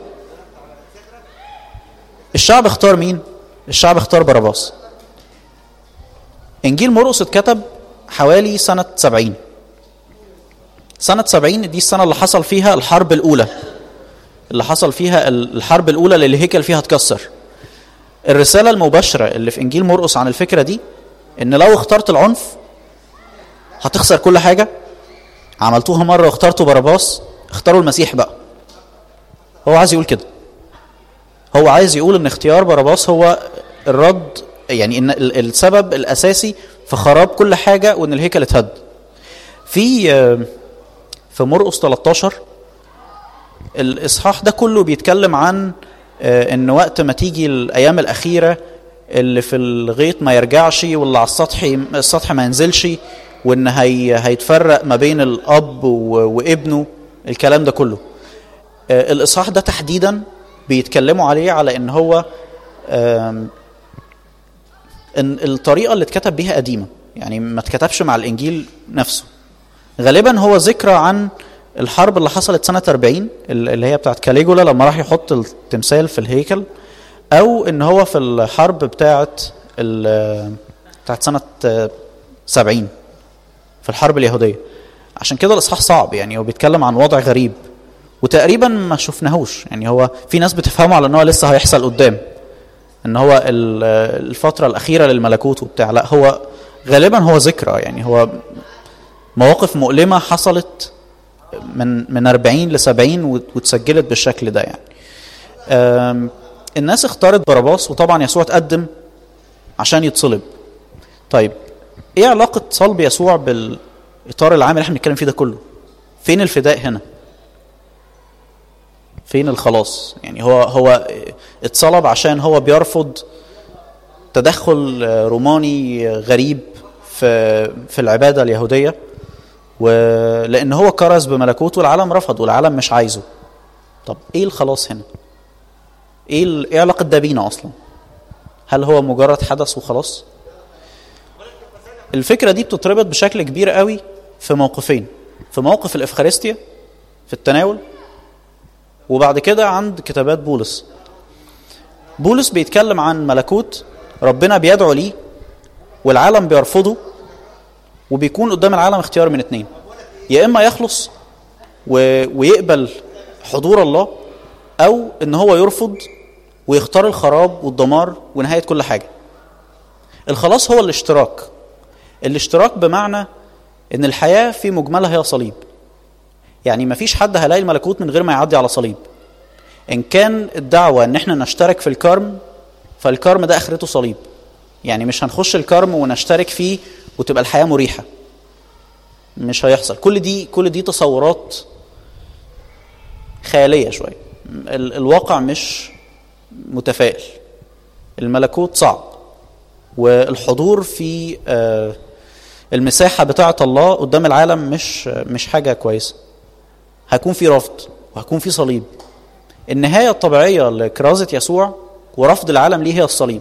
الشعب اختار مين الشعب اختار باراباس انجيل مرقس اتكتب حوالي سنه 70 سنة 70 دي السنة اللي حصل فيها الحرب الأولى اللي حصل فيها ال- الحرب الأولى اللي الهيكل فيها اتكسر الرسالة المباشرة اللي في إنجيل مرقس عن الفكرة دي إن لو اخترت العنف هتخسر كل حاجة عملتوها مرة واخترتوا باراباس اختاروا المسيح بقى هو عايز يقول كده هو عايز يقول ان اختيار باراباس هو الرد يعني ان ال- السبب الاساسي في خراب كل حاجه وان الهيكل اتهد في آه، في مرقس 13 الاصحاح ده كله بيتكلم عن آه، ان وقت ما تيجي الايام الاخيره اللي في الغيط ما يرجعش واللي على السطح السطح ما ينزلش وان هي هيتفرق ما بين الاب و- وابنه الكلام ده كله آه، الاصحاح ده تحديدا بيتكلموا عليه على ان هو آم، ان الطريقه اللي اتكتب بيها قديمه يعني ما اتكتبش مع الانجيل نفسه غالبا هو ذكرى عن الحرب اللي حصلت سنه 40 اللي هي بتاعت كاليجولا لما راح يحط التمثال في الهيكل او ان هو في الحرب بتاعت ال- بتاعت سنه آه، 70 في الحرب اليهوديه عشان كده الاصحاح صعب يعني هو بيتكلم عن وضع غريب وتقريبا ما شفناهوش يعني هو في ناس بتفهمه على ان هو لسه هيحصل قدام ان هو ال- الفتره الاخيره للملكوت وبتاع لا هو غالبا هو ذكرى يعني هو مواقف مؤلمه حصلت من من 40 ل 70 وت- واتسجلت بالشكل ده يعني آم، الناس اختارت باراباس وطبعا يسوع اتقدم عشان يتصلب طيب ايه علاقه صلب يسوع بالاطار العام اللي احنا بنتكلم فيه ده كله فين الفداء هنا فين الخلاص يعني هو هو اتصلب عشان هو بيرفض تدخل روماني غريب في في العباده اليهوديه ولان هو كرز بملكوته العالم رفض والعالم مش عايزه طب ايه الخلاص هنا ايه ال- ايه علاقه ده بينا اصلا هل هو مجرد حدث وخلاص الفكره دي بتتربط بشكل كبير قوي في موقفين في موقف الافخارستيا في التناول وبعد كده عند كتابات بولس بولس بيتكلم عن ملكوت ربنا بيدعو ليه والعالم بيرفضه وبيكون قدام العالم اختيار من اتنين يا اما يخلص و... ويقبل حضور الله او ان هو يرفض ويختار الخراب والدمار ونهايه كل حاجه الخلاص هو الاشتراك الاشتراك بمعنى ان الحياه في مجملها هي صليب يعني ما فيش حد هيلاقي الملكوت من غير ما يعدي على صليب ان كان الدعوه ان احنا نشترك في الكرم فالكرم ده اخرته صليب يعني مش هنخش الكرم ونشترك فيه وتبقى الحياه مريحه مش هيحصل كل دي كل دي تصورات خياليه شويه ال- الواقع مش متفائل الملكوت صعب والحضور في آه، المساحه بتاعه الله قدام العالم مش مش حاجه كويسه هيكون في رفض وهيكون في صليب النهايه الطبيعيه لكرازه يسوع ورفض العالم ليه هي الصليب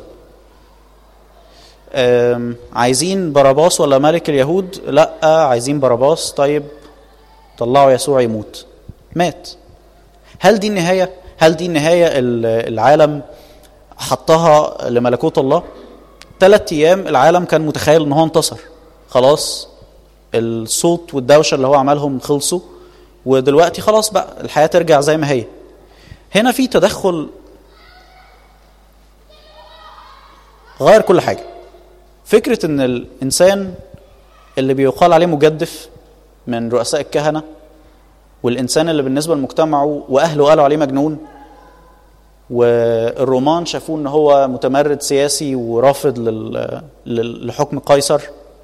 آم، عايزين باراباس ولا ملك اليهود لا عايزين باراباس طيب طلعوا يسوع يموت مات هل دي النهايه هل دي النهايه ال- العالم حطها لملكوت الله ثلاث ايام العالم كان متخيل ان هو انتصر خلاص الصوت والدوشه اللي هو عملهم خلصوا ودلوقتي خلاص بقى الحياه ترجع زي ما هي هنا في تدخل غير كل حاجه فكره ان الانسان اللي بيقال عليه مجدف من رؤساء الكهنه والانسان اللي بالنسبه لمجتمعه واهله قالوا عليه مجنون والرومان شافوه ان هو متمرد سياسي ورافض لل- لل- لحكم قيصر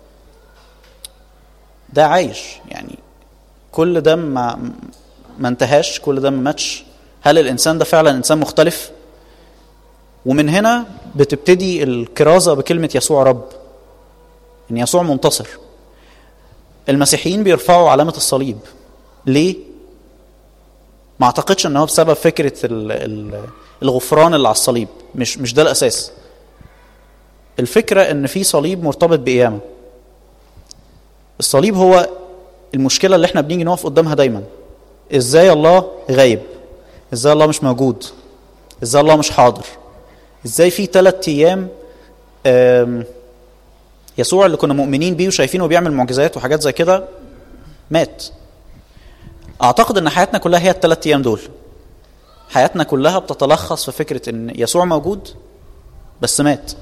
ده عايش يعني كل ده ما ما انتهاش كل ده ما ماتش هل الانسان ده فعلا انسان مختلف ومن هنا بتبتدي الكرازه بكلمه يسوع رب ان يسوع منتصر المسيحيين بيرفعوا علامه الصليب ليه ما اعتقدش ان هو بسبب فكره ال- ال- الغفران اللي على الصليب مش مش ده الاساس الفكره ان في صليب مرتبط بقيامه الصليب هو المشكله اللي احنا بنيجي نقف قدامها دايما ازاي الله غايب ازاي الله مش موجود ازاي الله مش حاضر ازاي في ثلاث ايام آم، يسوع اللي كنا مؤمنين بيه وشايفينه بيعمل معجزات وحاجات زي كده مات اعتقد ان حياتنا كلها هي الثلاث ايام دول حياتنا كلها بتتلخص في فكره ان يسوع موجود بس مات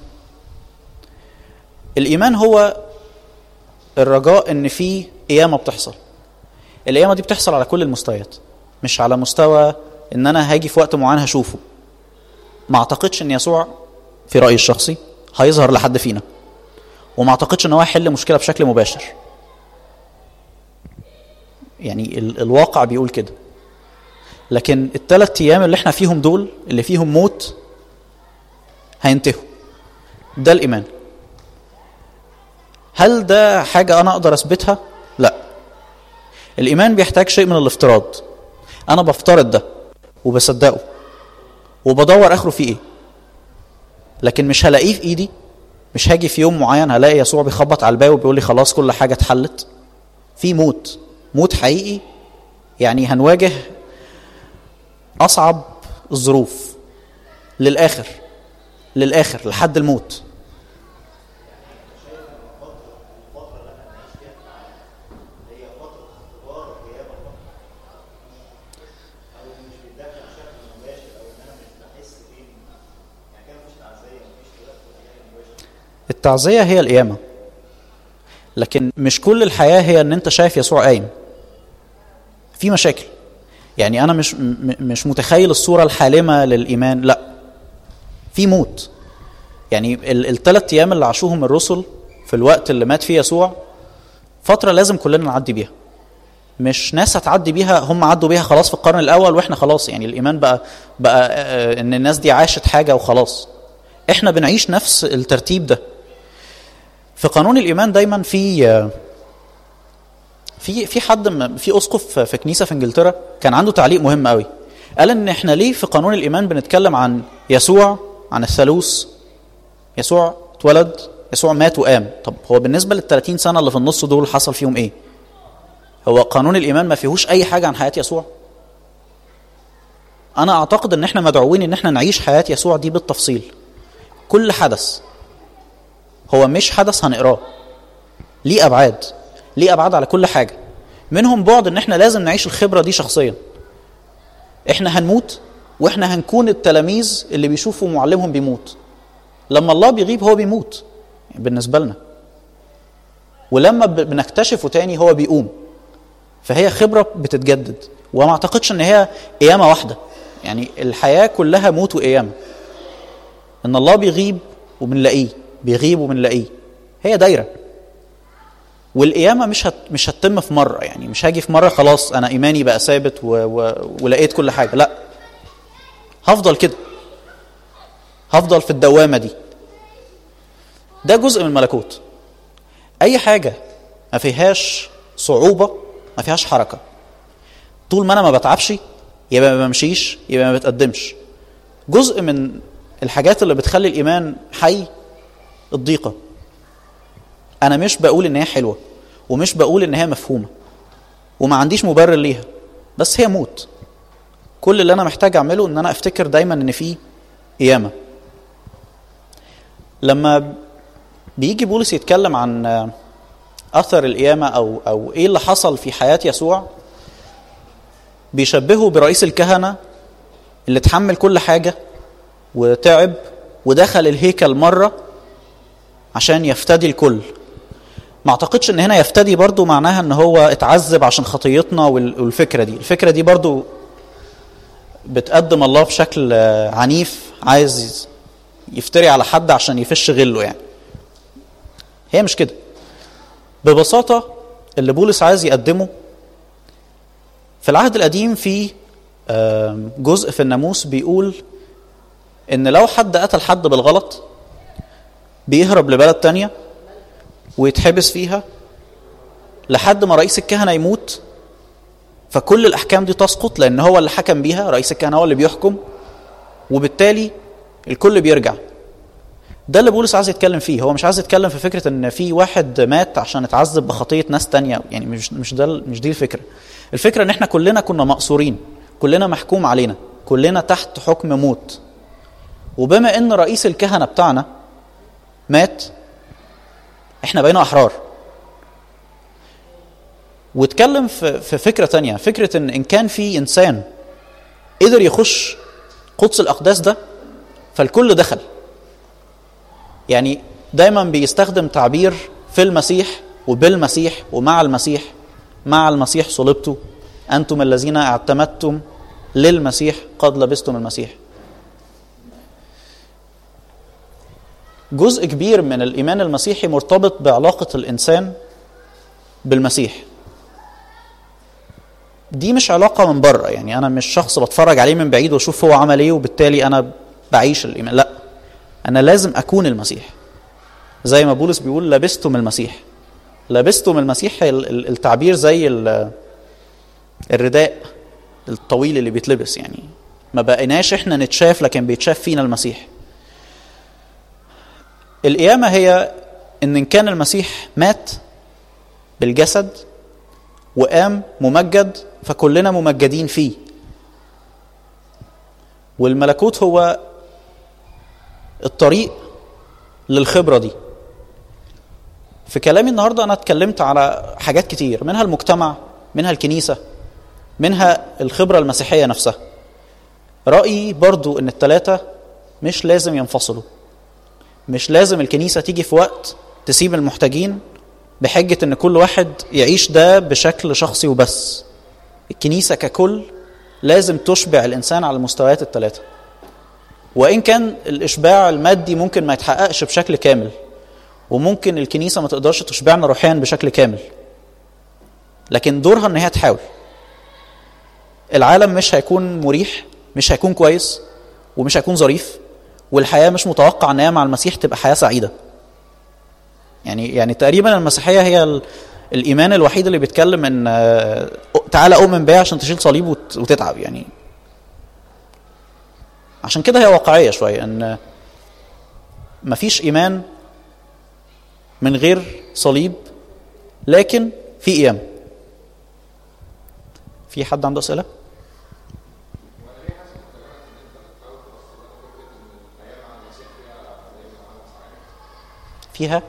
الايمان هو الرجاء ان في قيامه بتحصل القيامه دي بتحصل على كل المستويات مش على مستوى ان انا هاجي في وقت معين هشوفه ما اعتقدش ان يسوع في رايي الشخصي هيظهر لحد فينا وما اعتقدش ان هو هيحل مشكله بشكل مباشر يعني ال الواقع بيقول كده لكن الثلاث ايام اللي احنا فيهم دول اللي فيهم موت هينتهوا ده الايمان هل ده حاجه انا اقدر اثبتها لا الايمان بيحتاج شيء من الافتراض انا بفترض ده وبصدقه وبدور اخره فيه ايه لكن مش هلاقيه في ايدي مش هاجي في يوم معين هلاقي يسوع بيخبط على الباب وبيقول لي خلاص كل حاجه اتحلت في موت موت حقيقي يعني هنواجه اصعب الظروف للاخر للاخر لحد الموت التعزية هي القيامة لكن مش كل الحياة هي ان انت شايف يسوع قايم في مشاكل يعني انا مش م- مش متخيل الصورة الحالمة للإيمان لا في موت يعني الثلاث ايام اللي عاشوهم الرسل في الوقت اللي مات فيه يسوع فترة لازم كلنا نعدي بيها مش ناس هتعدي بيها هم عدوا بيها خلاص في القرن الاول واحنا خلاص يعني الايمان بقى بقى آه، ان الناس دي عاشت حاجه وخلاص احنا بنعيش نفس الترتيب ده في قانون الايمان دايما في آه، في في حد م- في اسقف في كنيسه في انجلترا كان عنده تعليق مهم قوي قال ان احنا ليه في قانون الايمان بنتكلم عن يسوع عن الثالوث يسوع اتولد يسوع مات وقام طب هو بالنسبه لل 30 سنه اللي في النص دول حصل فيهم ايه هو قانون الايمان ما فيهوش اي حاجه عن حياه يسوع انا اعتقد ان احنا مدعوين ان احنا نعيش حياه يسوع دي بالتفصيل كل حدث هو مش حدث هنقراه ليه ابعاد ليه ابعاد على كل حاجه منهم بعد ان احنا لازم نعيش الخبره دي شخصيا احنا هنموت واحنا هنكون التلاميذ اللي بيشوفوا معلمهم بيموت لما الله بيغيب هو بيموت بالنسبه لنا ولما ب- بنكتشفه تاني هو بيقوم فهي خبره بتتجدد وما اعتقدش ان هي قيامه واحده يعني الحياه كلها موت وقيامه ان الله بيغيب وبنلاقيه بيغيب وبنلاقيه هي دايره والقيامه مش هت مش هتتم في مره يعني مش هاجي في مره خلاص انا ايماني بقى ثابت و... و... ولقيت كل حاجه لا هفضل كده هفضل في الدوامه دي ده جزء من الملكوت اي حاجه ما فيهاش صعوبه ما فيهاش حركه طول ما انا ما بتعبش يبقى ما بمشيش يبقى ما بتقدمش جزء من الحاجات اللي بتخلي الايمان حي الضيقه انا مش بقول ان هي حلوه ومش بقول ان هي مفهومه وما عنديش مبرر ليها بس هي موت كل اللي انا محتاج اعمله ان انا افتكر دايما ان في قيامه لما بيجي بولس يتكلم عن آه، اثر القيامه او او ايه اللي حصل في حياه يسوع بيشبهه برئيس الكهنه اللي اتحمل كل حاجه وتعب ودخل الهيكل مره عشان يفتدي الكل ما اعتقدش ان هنا يفتدي برضو معناها ان هو اتعذب عشان خطيتنا وال- والفكره دي الفكره دي برضو بتقدم الله بشكل آه، عنيف عايز يفتري على حد عشان يفش غله يعني هي مش كده ببساطه اللي بولس عايز يقدمه في العهد القديم في آم، جزء في الناموس بيقول ان لو حد قتل حد بالغلط بيهرب لبلد تانية ويتحبس فيها لحد ما رئيس الكهنة يموت فكل الأحكام دي تسقط لأن هو اللي حكم بيها رئيس الكهنة هو اللي بيحكم وبالتالي الكل بيرجع ده اللي بولس عايز يتكلم فيه هو مش عايز يتكلم في فكرة ان في واحد مات عشان اتعذب بخطية ناس تانية يعني مش مش ده مش دي الفكرة الفكرة ان احنا كلنا كنا مقصورين كلنا محكوم علينا كلنا تحت حكم موت وبما ان رئيس الكهنة بتاعنا مات احنا بقينا احرار واتكلم في في فكره تانية فكره ان ان كان في انسان قدر يخش قدس الاقداس ده فالكل دخل يعني دايما بيستخدم تعبير في المسيح وبالمسيح ومع المسيح مع المسيح صلبتوا انتم الذين اعتمدتم للمسيح قد لبستم المسيح جزء كبير من الايمان المسيحي مرتبط بعلاقه الانسان بالمسيح دي مش علاقه من بره يعني انا مش شخص بتفرج عليه من بعيد واشوف هو عمل ايه وبالتالي انا بعيش الايمان لا انا لازم اكون المسيح زي ما بولس بيقول لبستم المسيح لبستم المسيح ال- ال- التعبير زي ال- الرداء الطويل اللي بيتلبس يعني ما بقيناش احنا نتشاف لكن بيتشاف فينا المسيح القيامة هي إن إن كان المسيح مات بالجسد وقام ممجد فكلنا ممجدين فيه والملكوت هو الطريق للخبرة دي في كلامي النهاردة أنا اتكلمت على حاجات كتير منها المجتمع منها الكنيسة منها الخبرة المسيحية نفسها رأيي برضو إن التلاتة مش لازم ينفصلوا مش لازم الكنيسة تيجي في وقت تسيب المحتاجين بحجة ان كل واحد يعيش ده بشكل شخصي وبس الكنيسة ككل لازم تشبع الإنسان على المستويات الثلاثة وإن كان الإشباع المادي ممكن ما يتحققش بشكل كامل وممكن الكنيسة ما تقدرش تشبعنا روحيا بشكل كامل لكن دورها ان هي تحاول العالم مش هيكون مريح مش هيكون كويس ومش هيكون ظريف والحياه مش متوقع ان هي مع المسيح تبقى حياه سعيده يعني يعني تقريبا المسيحيه هي ال- الايمان الوحيد اللي بيتكلم ان آه، تعالى اؤمن بيا عشان تشيل صليب وت- وتتعب يعني عشان كده هي واقعيه شويه ان مفيش ايمان من غير صليب لكن في قيام في حد عنده اسئله فيها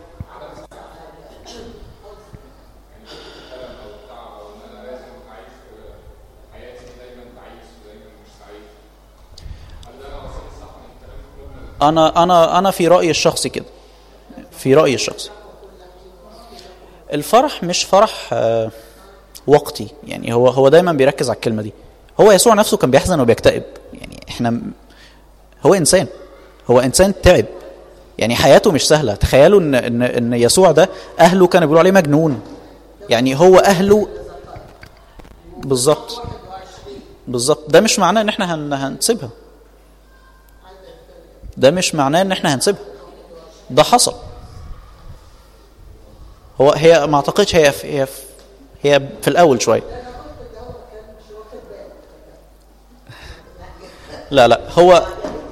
انا انا انا في رايي الشخصي كده في رايي الشخصي الفرح مش فرح آه، وقتي يعني هو هو دايما بيركز على الكلمه دي هو يسوع نفسه كان بيحزن وبيكتئب يعني احنا م- هو انسان هو انسان تعب يعني حياته مش سهله تخيلوا ان ان ان يسوع ده اهله كانوا بيقولوا عليه مجنون يعني هو اهله بالظبط بالظبط ده مش معناه ان احنا هن هنسيبها ده مش معناه ان احنا هنسيبها ده حصل هو هي ما اعتقدش هي في هي في هي في الاول شويه لا لا هو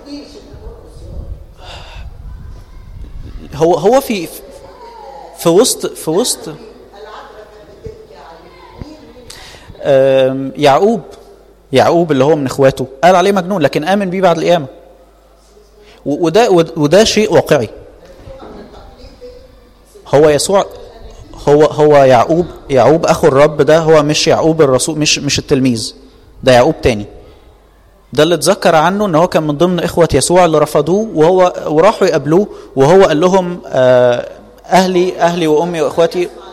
هو هو في في وسط في وسط آم، يعقوب يعقوب اللي هو من اخواته قال عليه مجنون لكن امن بيه بعد القيامه و- وده وده شيء واقعي هو يسوع هو هو يعقوب يعقوب اخو الرب ده هو مش يعقوب الرسول مش مش التلميذ ده يعقوب تاني ده اللي اتذكر عنه ان هو كان من ضمن اخوه يسوع اللي رفضوه وهو وراحوا يقابلوه وهو قال لهم آه، اهلي اهلي وامي واخواتي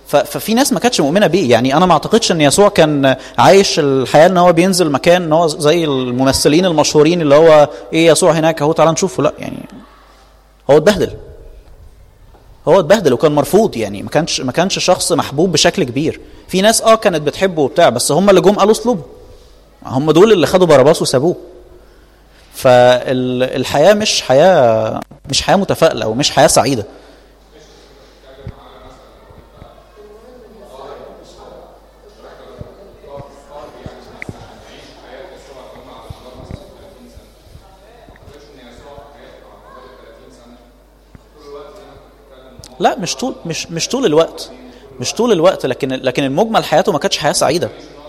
ف- ففي ناس ما كانتش مؤمنه بيه يعني انا ما اعتقدش ان يسوع كان عايش الحياه ان هو بينزل مكان ان هو زي الممثلين المشهورين اللي هو ايه يسوع هناك اهو تعالى نشوفه لا يعني هو اتبهدل هو اتبهدل وكان مرفوض يعني ما كانش ما كانش شخص محبوب بشكل كبير في ناس اه كانت بتحبه وبتاع بس هم اللي جم قالوا اصلبه هم دول اللي خدوا باراباس وسابوه فالحياه مش حياه مش حياه متفائله ومش حياه سعيده لا مش طول مش مش طول الوقت مش طول الوقت لكن لكن المجمل حياته ما كانتش حياه سعيده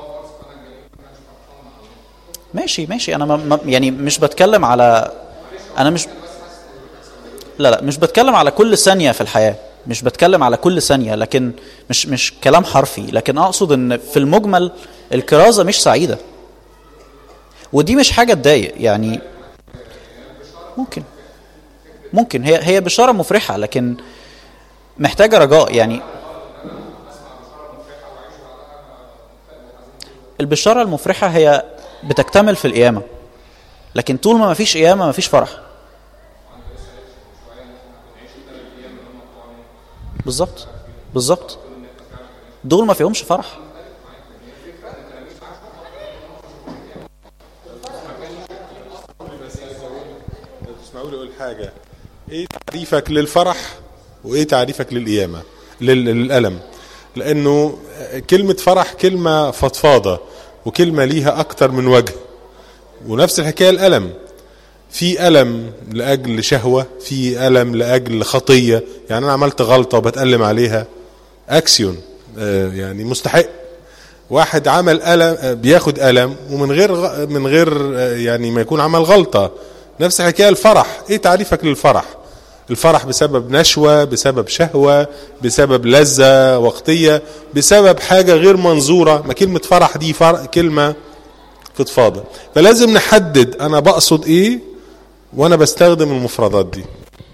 ماشي ماشي انا ما ما- يعني مش بتكلم على انا مش لا لا مش بتكلم على كل ثانيه في الحياه مش بتكلم على كل ثانيه لكن مش مش كلام حرفي لكن اقصد ان في المجمل الكرازه مش سعيده ودي مش حاجه تضايق يعني ممكن ممكن هي هي بشاره مفرحه لكن محتاجه رجاء يعني البشاره المفرحه هي بتكتمل في القيامه لكن طول ما مفيش قيامه مفيش فرح بالظبط بالظبط دول ما فيهمش فرح اسمعوا لي اقول حاجه ايه تعريفك للفرح وايه تعريفك للقيامه لل- للالم لانه كلمه فرح كلمه فضفاضه وكلمه ليها اكتر من وجه ونفس الحكايه الالم في الم لاجل شهوه في الم لاجل خطيه يعني انا عملت غلطه وبتالم عليها اكسيون آه، يعني مستحق واحد عمل ألم آه، بياخد ألم ومن غير غ- من غير آه، يعني ما يكون عمل غلطة نفس الحكاية الفرح ايه تعريفك للفرح الفرح بسبب نشوة بسبب شهوة بسبب لذة وقتية بسبب حاجة غير منظورة ما كلمة فرح دي فر... كلمة فضفاضة فلازم نحدد انا بقصد ايه وانا بستخدم المفردات دي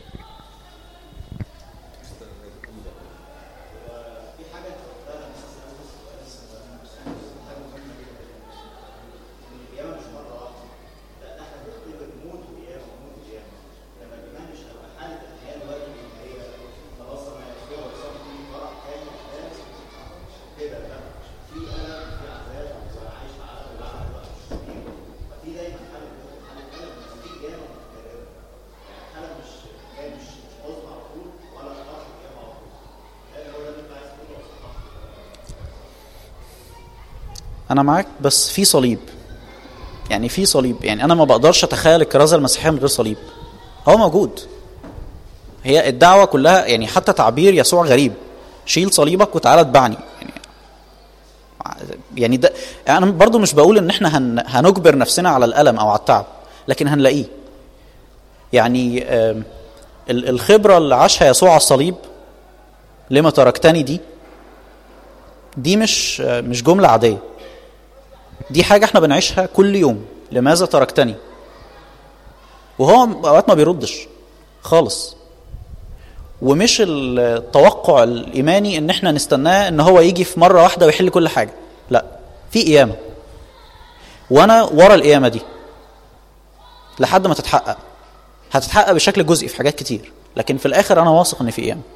انا معاك بس في صليب يعني في صليب يعني انا ما بقدرش اتخيل الكرازه المسيحيه من غير صليب هو موجود هي الدعوه كلها يعني حتى تعبير يسوع غريب شيل صليبك وتعالى اتبعني يعني يعني ده انا برضو مش بقول ان احنا هن هنجبر نفسنا على الالم او على التعب لكن هنلاقيه يعني آم، ال- الخبره اللي عاشها يسوع على الصليب لما تركتني دي دي مش آه، مش جمله عاديه دي حاجه احنا بنعيشها كل يوم لماذا تركتني وهو اوقات ما بيردش خالص ومش التوقع الايماني ان احنا نستناه ان هو يجي في مره واحده ويحل كل حاجه لا في قيامه وانا ورا القيامه دي لحد ما تتحقق هتتحقق بشكل جزئي في حاجات كتير لكن في الاخر انا واثق ان في قيامه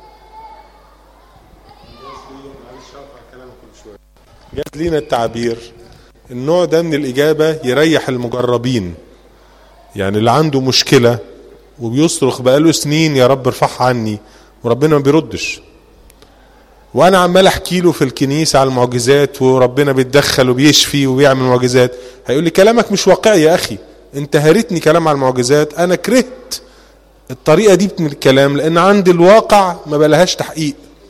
جات لينا التعبير النوع ده من الإجابة يريح المجربين يعني اللي عنده مشكلة وبيصرخ بقاله سنين يا رب ارفعها عني وربنا ما بيردش وانا عمال احكي له في الكنيسه على المعجزات وربنا بيتدخل وبيشفي وبيعمل معجزات هيقول لي كلامك مش واقعي يا اخي انت هرتني كلام على المعجزات انا كرهت الطريقه دي من الكلام لان عندي الواقع ما بلهاش تحقيق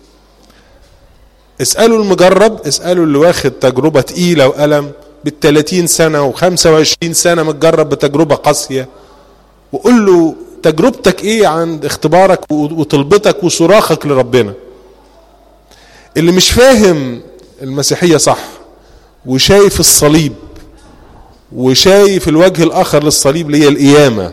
اسألوا المجرب اسألوا اللي واخد تجربة تقيلة وألم بالتلاتين سنة وخمسة وعشرين سنة متجرب بتجربة قاسية وقول له تجربتك ايه عند اختبارك وطلبتك وصراخك لربنا اللي مش فاهم المسيحية صح وشايف الصليب وشايف الوجه الآخر للصليب اللي هي القيامة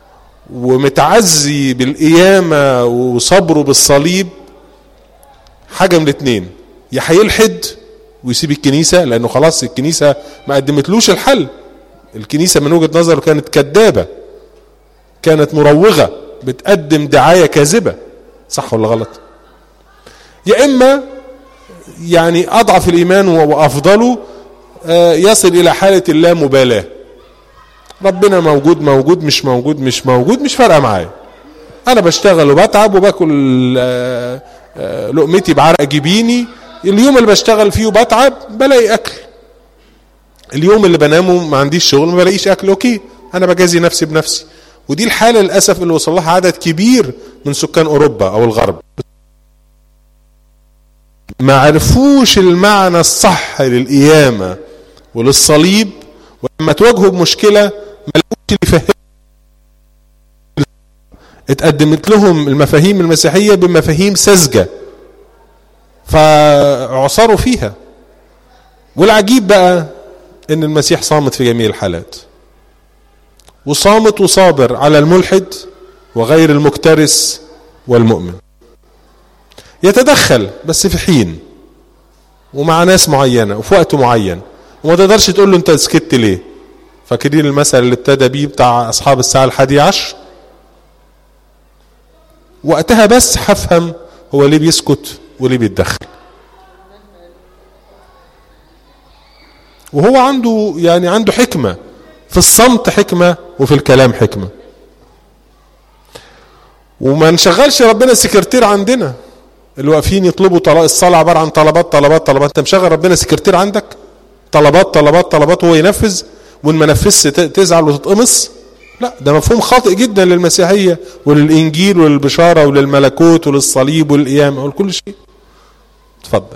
ومتعزي بالقيامة وصبره بالصليب حاجه من الاثنين يا هيلحد ويسيب الكنيسه لانه خلاص الكنيسه ما قدمتلوش الحل الكنيسه من وجهه نظره كانت كذابه كانت مروغه بتقدم دعايه كاذبه صح ولا غلط يا اما يعني اضعف الايمان وافضله آه، يصل الى حاله اللامبالاه ربنا موجود موجود مش موجود مش موجود مش فارقه معايا انا بشتغل وبتعب وباكل آه، آه، لقمتي بعرق جبيني اليوم اللي بشتغل فيه وبتعب بلاقي اكل اليوم اللي بنامه ما عنديش شغل ما بلاقيش اكل اوكي انا بجازي نفسي بنفسي ودي الحاله للاسف اللي وصل لها عدد كبير من سكان اوروبا او الغرب ما عرفوش المعنى الصح للقيامه وللصليب ولما تواجهوا بمشكله ما لقوش اللي يفهم اتقدمت لهم المفاهيم المسيحيه بمفاهيم ساذجه فعصروا فيها والعجيب بقى ان المسيح صامت في جميع الحالات وصامت وصابر على الملحد وغير المكترث والمؤمن يتدخل بس في حين ومع ناس معينة وفي وقت معين وما تقدرش تقول له انت سكت ليه فاكرين المثل اللي ابتدى بيه بتاع اصحاب الساعة الحادية عشر وقتها بس هفهم هو ليه بيسكت وليه بيتدخل وهو عنده يعني عنده حكمة في الصمت حكمة وفي الكلام حكمة وما نشغلش ربنا سكرتير عندنا اللي واقفين يطلبوا طلب الصلاة عبارة عن طلبات طلبات طلبات انت مشغل ربنا سكرتير عندك طلبات طلبات طلبات وهو ينفذ وان ما نفذش تزعل وتتقمص لا ده مفهوم خاطئ جدا للمسيحية وللإنجيل وللبشارة وللملكوت وللصليب والقيامة ولكل شيء اتفضل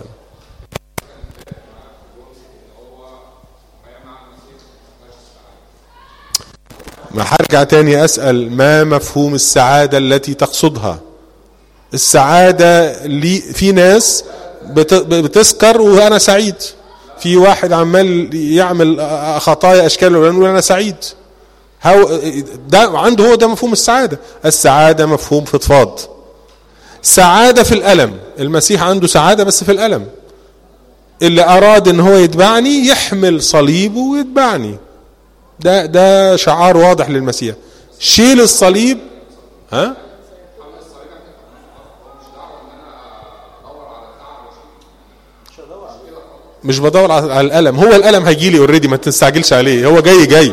ما هرجع تاني أسأل ما مفهوم السعادة التي تقصدها السعادة لي في ناس بتسكر وأنا سعيد في واحد عمال يعمل خطايا أشكال ويقول أنا سعيد هو ده عنده هو ده مفهوم السعادة السعادة مفهوم فضفاض سعادة في الألم المسيح عنده سعادة بس في الألم اللي أراد ان هو يتبعني يحمل صليبه ويتبعني ده ده شعار واضح للمسيح شيل الصليب ها مش بدور على الالم هو الالم هيجي لي اوريدي ما تستعجلش عليه هو جاي جاي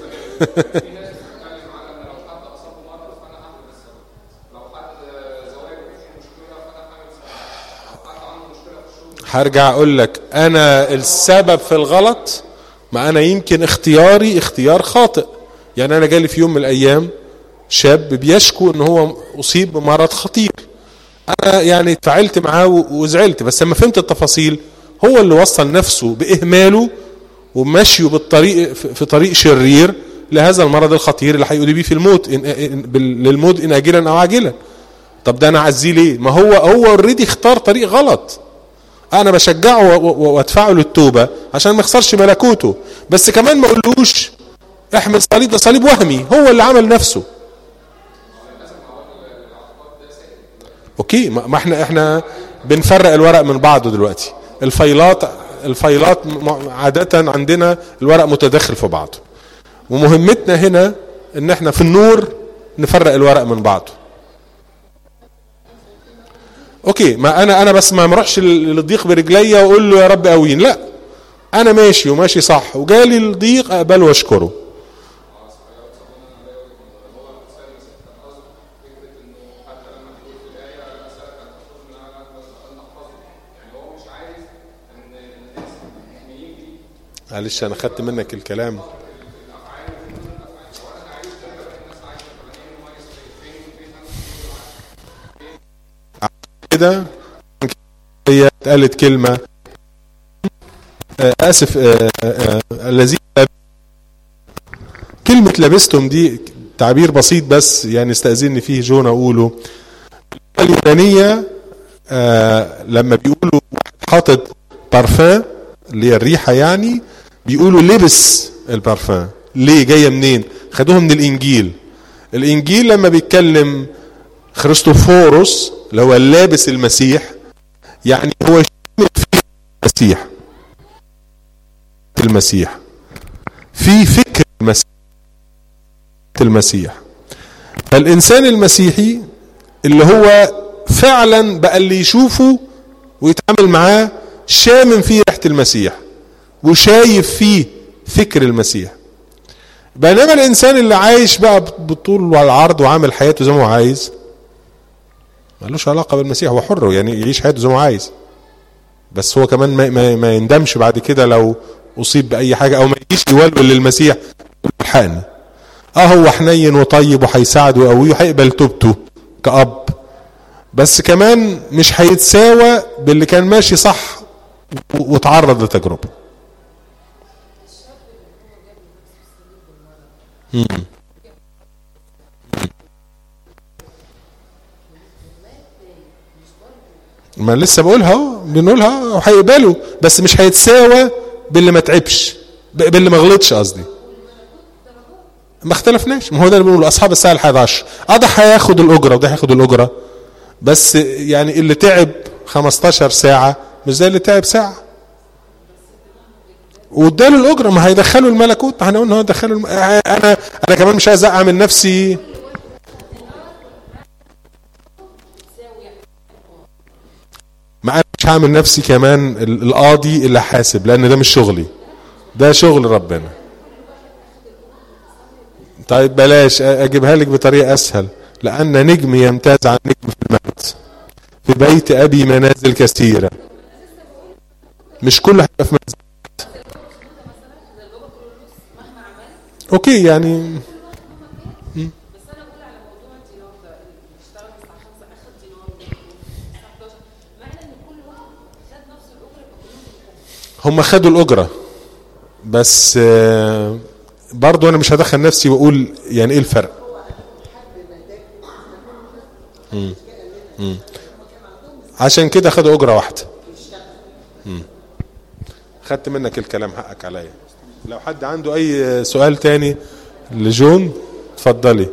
هرجع اقول لك انا السبب في الغلط ما انا يمكن اختياري اختيار خاطئ يعني انا جالي في يوم من الايام شاب بيشكو ان هو اصيب بمرض خطير انا يعني اتفاعلت معاه وزعلت بس لما فهمت التفاصيل هو اللي وصل نفسه باهماله ومشيه بالطريق في طريق شرير لهذا المرض الخطير اللي هيؤدي بيه في الموت إن إن للموت ان اجلا او عاجلا طب ده انا اعزيه ليه ما هو هو اوريدي اختار طريق غلط انا بشجعه وادفعه للتوبه عشان ما يخسرش ملكوته بس كمان ما اقولوش احمل صليب ده صليب وهمي هو اللي عمل نفسه اوكي ما احنا احنا بنفرق الورق من بعضه دلوقتي الفايلات الفايلات عادة عندنا الورق متداخل في بعضه ومهمتنا هنا ان احنا في النور نفرق الورق من بعضه اوكي ما انا انا بس ما اروحش للضيق برجليا واقول له يا رب قوين لا انا ماشي وماشي صح وجالي الضيق اقبله واشكره معلش انا خدت منك الكلام كده هي اتقالت كلمة آسف الذين كلمة لبستم دي تعبير بسيط بس يعني استأذني فيه جون أقوله اليونانية لما بيقولوا حاطط بارفان اللي هي الريحة يعني بيقولوا لبس البارفان ليه جاية منين خدوها من الإنجيل الإنجيل لما بيتكلم خريستوفوروس اللي هو لابس المسيح يعني هو شامل في المسيح المسيح في فكر المسيح المسيح فالإنسان المسيحي اللي هو فعلا بقى اللي يشوفه ويتعامل معاه شامم فيه ريحة المسيح وشايف فيه فكر المسيح بينما الإنسان اللي عايش بقى بالطول والعرض وعامل حياته زي ما هو عايز ملوش علاقة بالمسيح هو حر يعني يعيش حياته زي ما هو عايز بس هو كمان ما, ما, ما يندمش بعد كده لو أصيب بأي حاجة أو ما يجيش يولول للمسيح الحقني اه هو حنين وطيب وهيساعد ويقويه وهيقبل توبته كأب بس كمان مش هيتساوى باللي كان ماشي صح وتعرض لتجربة ما لسه بقولها اهو بنقولها وهيقبلوا بس مش هيتساوى باللي ما تعبش باللي ما غلطش قصدي ما اختلفناش ما هو ده اللي بنقوله اصحاب الساعه ال 11 اه ده هياخد الاجره وده هياخد الاجره بس يعني اللي تعب 15 ساعه مش زي اللي تعب ساعه واداله الاجره ما هيدخلوا الملكوت ما احنا قلنا هو دخلوا الم... انا انا كمان مش عايز اعمل نفسي ما انا مش هعمل نفسي كمان القاضي اللي حاسب لان ده مش شغلي ده شغل ربنا طيب بلاش اجيبها لك بطريقه اسهل لان نجم يمتاز عن نجم في المجد في بيت ابي منازل كثيره مش كل هيبقى في منزل اوكي يعني هم خدوا الاجره بس برضو انا مش هدخل نفسي واقول يعني ايه الفرق مم. مم. عشان كده خدوا اجره واحده مم. خدت منك الكلام حقك عليا لو حد عنده اي سؤال تاني لجون اتفضلي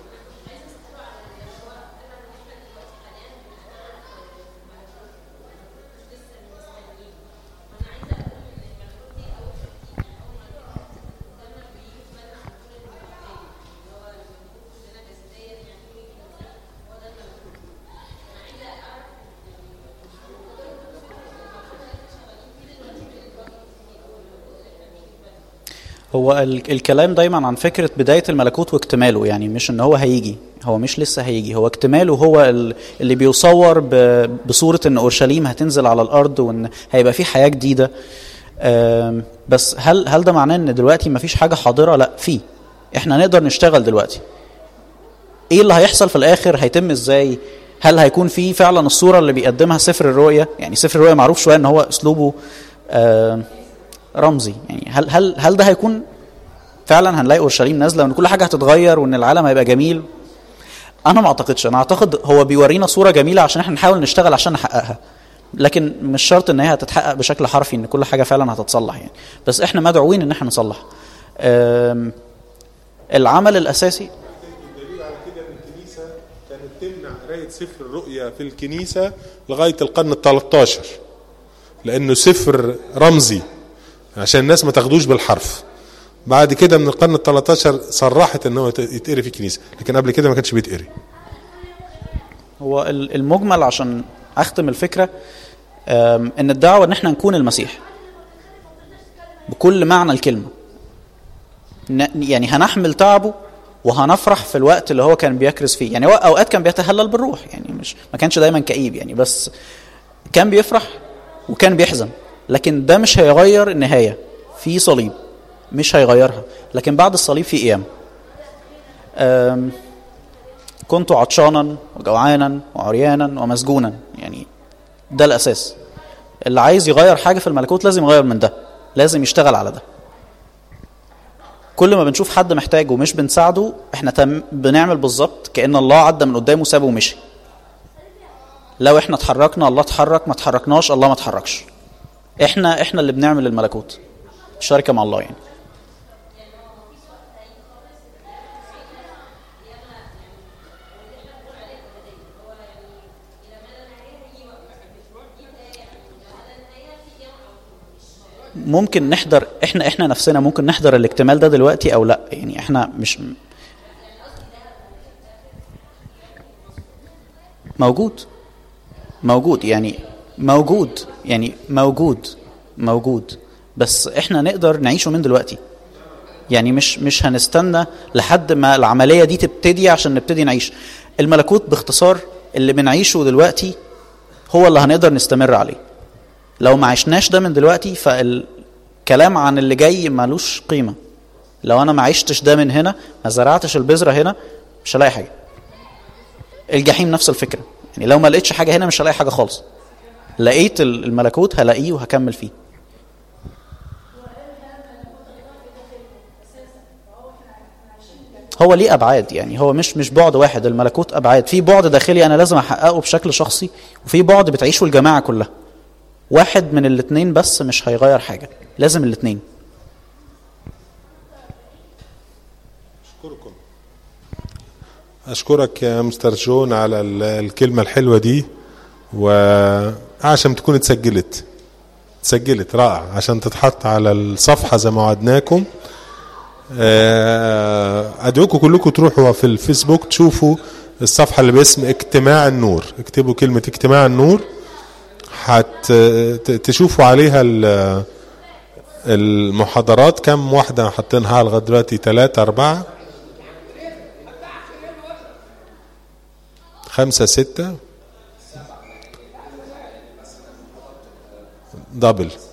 هو ال- الكلام دايما عن فكرة بداية الملكوت واكتماله يعني مش ان هو هيجي هو مش لسه هيجي هو اكتماله هو ال- اللي بيصور ب- بصورة ان اورشليم هتنزل على الارض وان هيبقى في حياة جديدة آم، بس هل هل ده معناه ان دلوقتي مفيش حاجة حاضرة لا في احنا نقدر نشتغل دلوقتي ايه اللي هيحصل في الاخر هيتم ازاي هل هيكون في فعلا الصورة اللي بيقدمها سفر الرؤيا يعني سفر الرؤيا معروف شوية ان هو اسلوبه آم، رمزي يعني هل هل هل ده هيكون فعلا هنلاقي اورشليم نازله وان كل حاجه هتتغير وان العالم هيبقى جميل انا ما اعتقدش انا اعتقد هو بيورينا صوره جميله عشان احنا نحاول نشتغل عشان نحققها لكن مش شرط ان هي هتتحقق بشكل حرفي ان كل حاجه فعلا هتتصلح يعني بس احنا مدعوين ان احنا نصلح أم، العمل الاساسي الدليل على كده ان الكنيسه كانت تمنع قرايه سفر الرؤيا في الكنيسه لغايه القرن ال 13 لانه سفر رمزي عشان الناس ما تاخدوش بالحرف بعد كده من القرن ال 13 صرحت ان هو يتقري في الكنيسه لكن قبل كده ما كانش بيتقري هو ال- المجمل عشان اختم الفكره أم، ان الدعوه ان احنا نكون المسيح بكل معنى الكلمه ن- يعني هنحمل تعبه وهنفرح في الوقت اللي هو كان بيكرز فيه يعني هو اوقات كان بيتهلل بالروح يعني مش ما كانش دايما كئيب يعني بس كان بيفرح وكان بيحزن لكن ده مش هيغير النهايه في صليب مش هيغيرها لكن بعد الصليب في قيام أم، كنت عطشانا وجوعانا وعريانا ومسجونا يعني ده الاساس اللي عايز يغير حاجه في الملكوت لازم يغير من ده لازم يشتغل على ده كل ما بنشوف حد محتاج ومش بنساعده احنا تم بنعمل بالظبط كان الله عدى من قدامه سابه ومشي لو احنا اتحركنا الله اتحرك ما اتحركناش الله ما اتحركش احنا احنا اللي بنعمل الملكوت الشركه مع الله يعني ممكن نحضر احنا احنا نفسنا ممكن نحضر الاكتمال ده دلوقتي او لا يعني احنا مش موجود موجود يعني موجود يعني موجود موجود بس احنا نقدر نعيشه من دلوقتي يعني مش مش هنستنى لحد ما العمليه دي تبتدي عشان نبتدي نعيش الملكوت باختصار اللي بنعيشه دلوقتي هو اللي هنقدر نستمر عليه لو ما عشناش ده من دلوقتي فالكلام عن اللي جاي ملوش قيمه لو انا ما عشتش ده من هنا ما زرعتش البذره هنا مش هلاقي حاجه الجحيم نفس الفكره يعني لو ما لقيتش حاجه هنا مش هلاقي حاجه خالص لقيت الملكوت هلاقيه وهكمل فيه هو ليه ابعاد يعني هو مش مش بعد واحد الملكوت ابعاد في بعد داخلي انا لازم احققه بشكل شخصي وفي بعد بتعيشه الجماعه كلها واحد من الاثنين بس مش هيغير حاجه لازم الاثنين أشكركم أشكرك يا مستر جون على ال- الكلمة الحلوة دي وعشان تكون اتسجلت اتسجلت رائع عشان تتحط على الصفحة زي ما وعدناكم آه، أدعوكم كلكم تروحوا في الفيسبوك تشوفوا الصفحة اللي باسم اجتماع النور اكتبوا كلمة اجتماع النور حت ت- تشوفوا عليها ال- المحاضرات كم واحدة حاطينها لغاية دلوقتي ثلاثة أربعة خمسة ستة دبل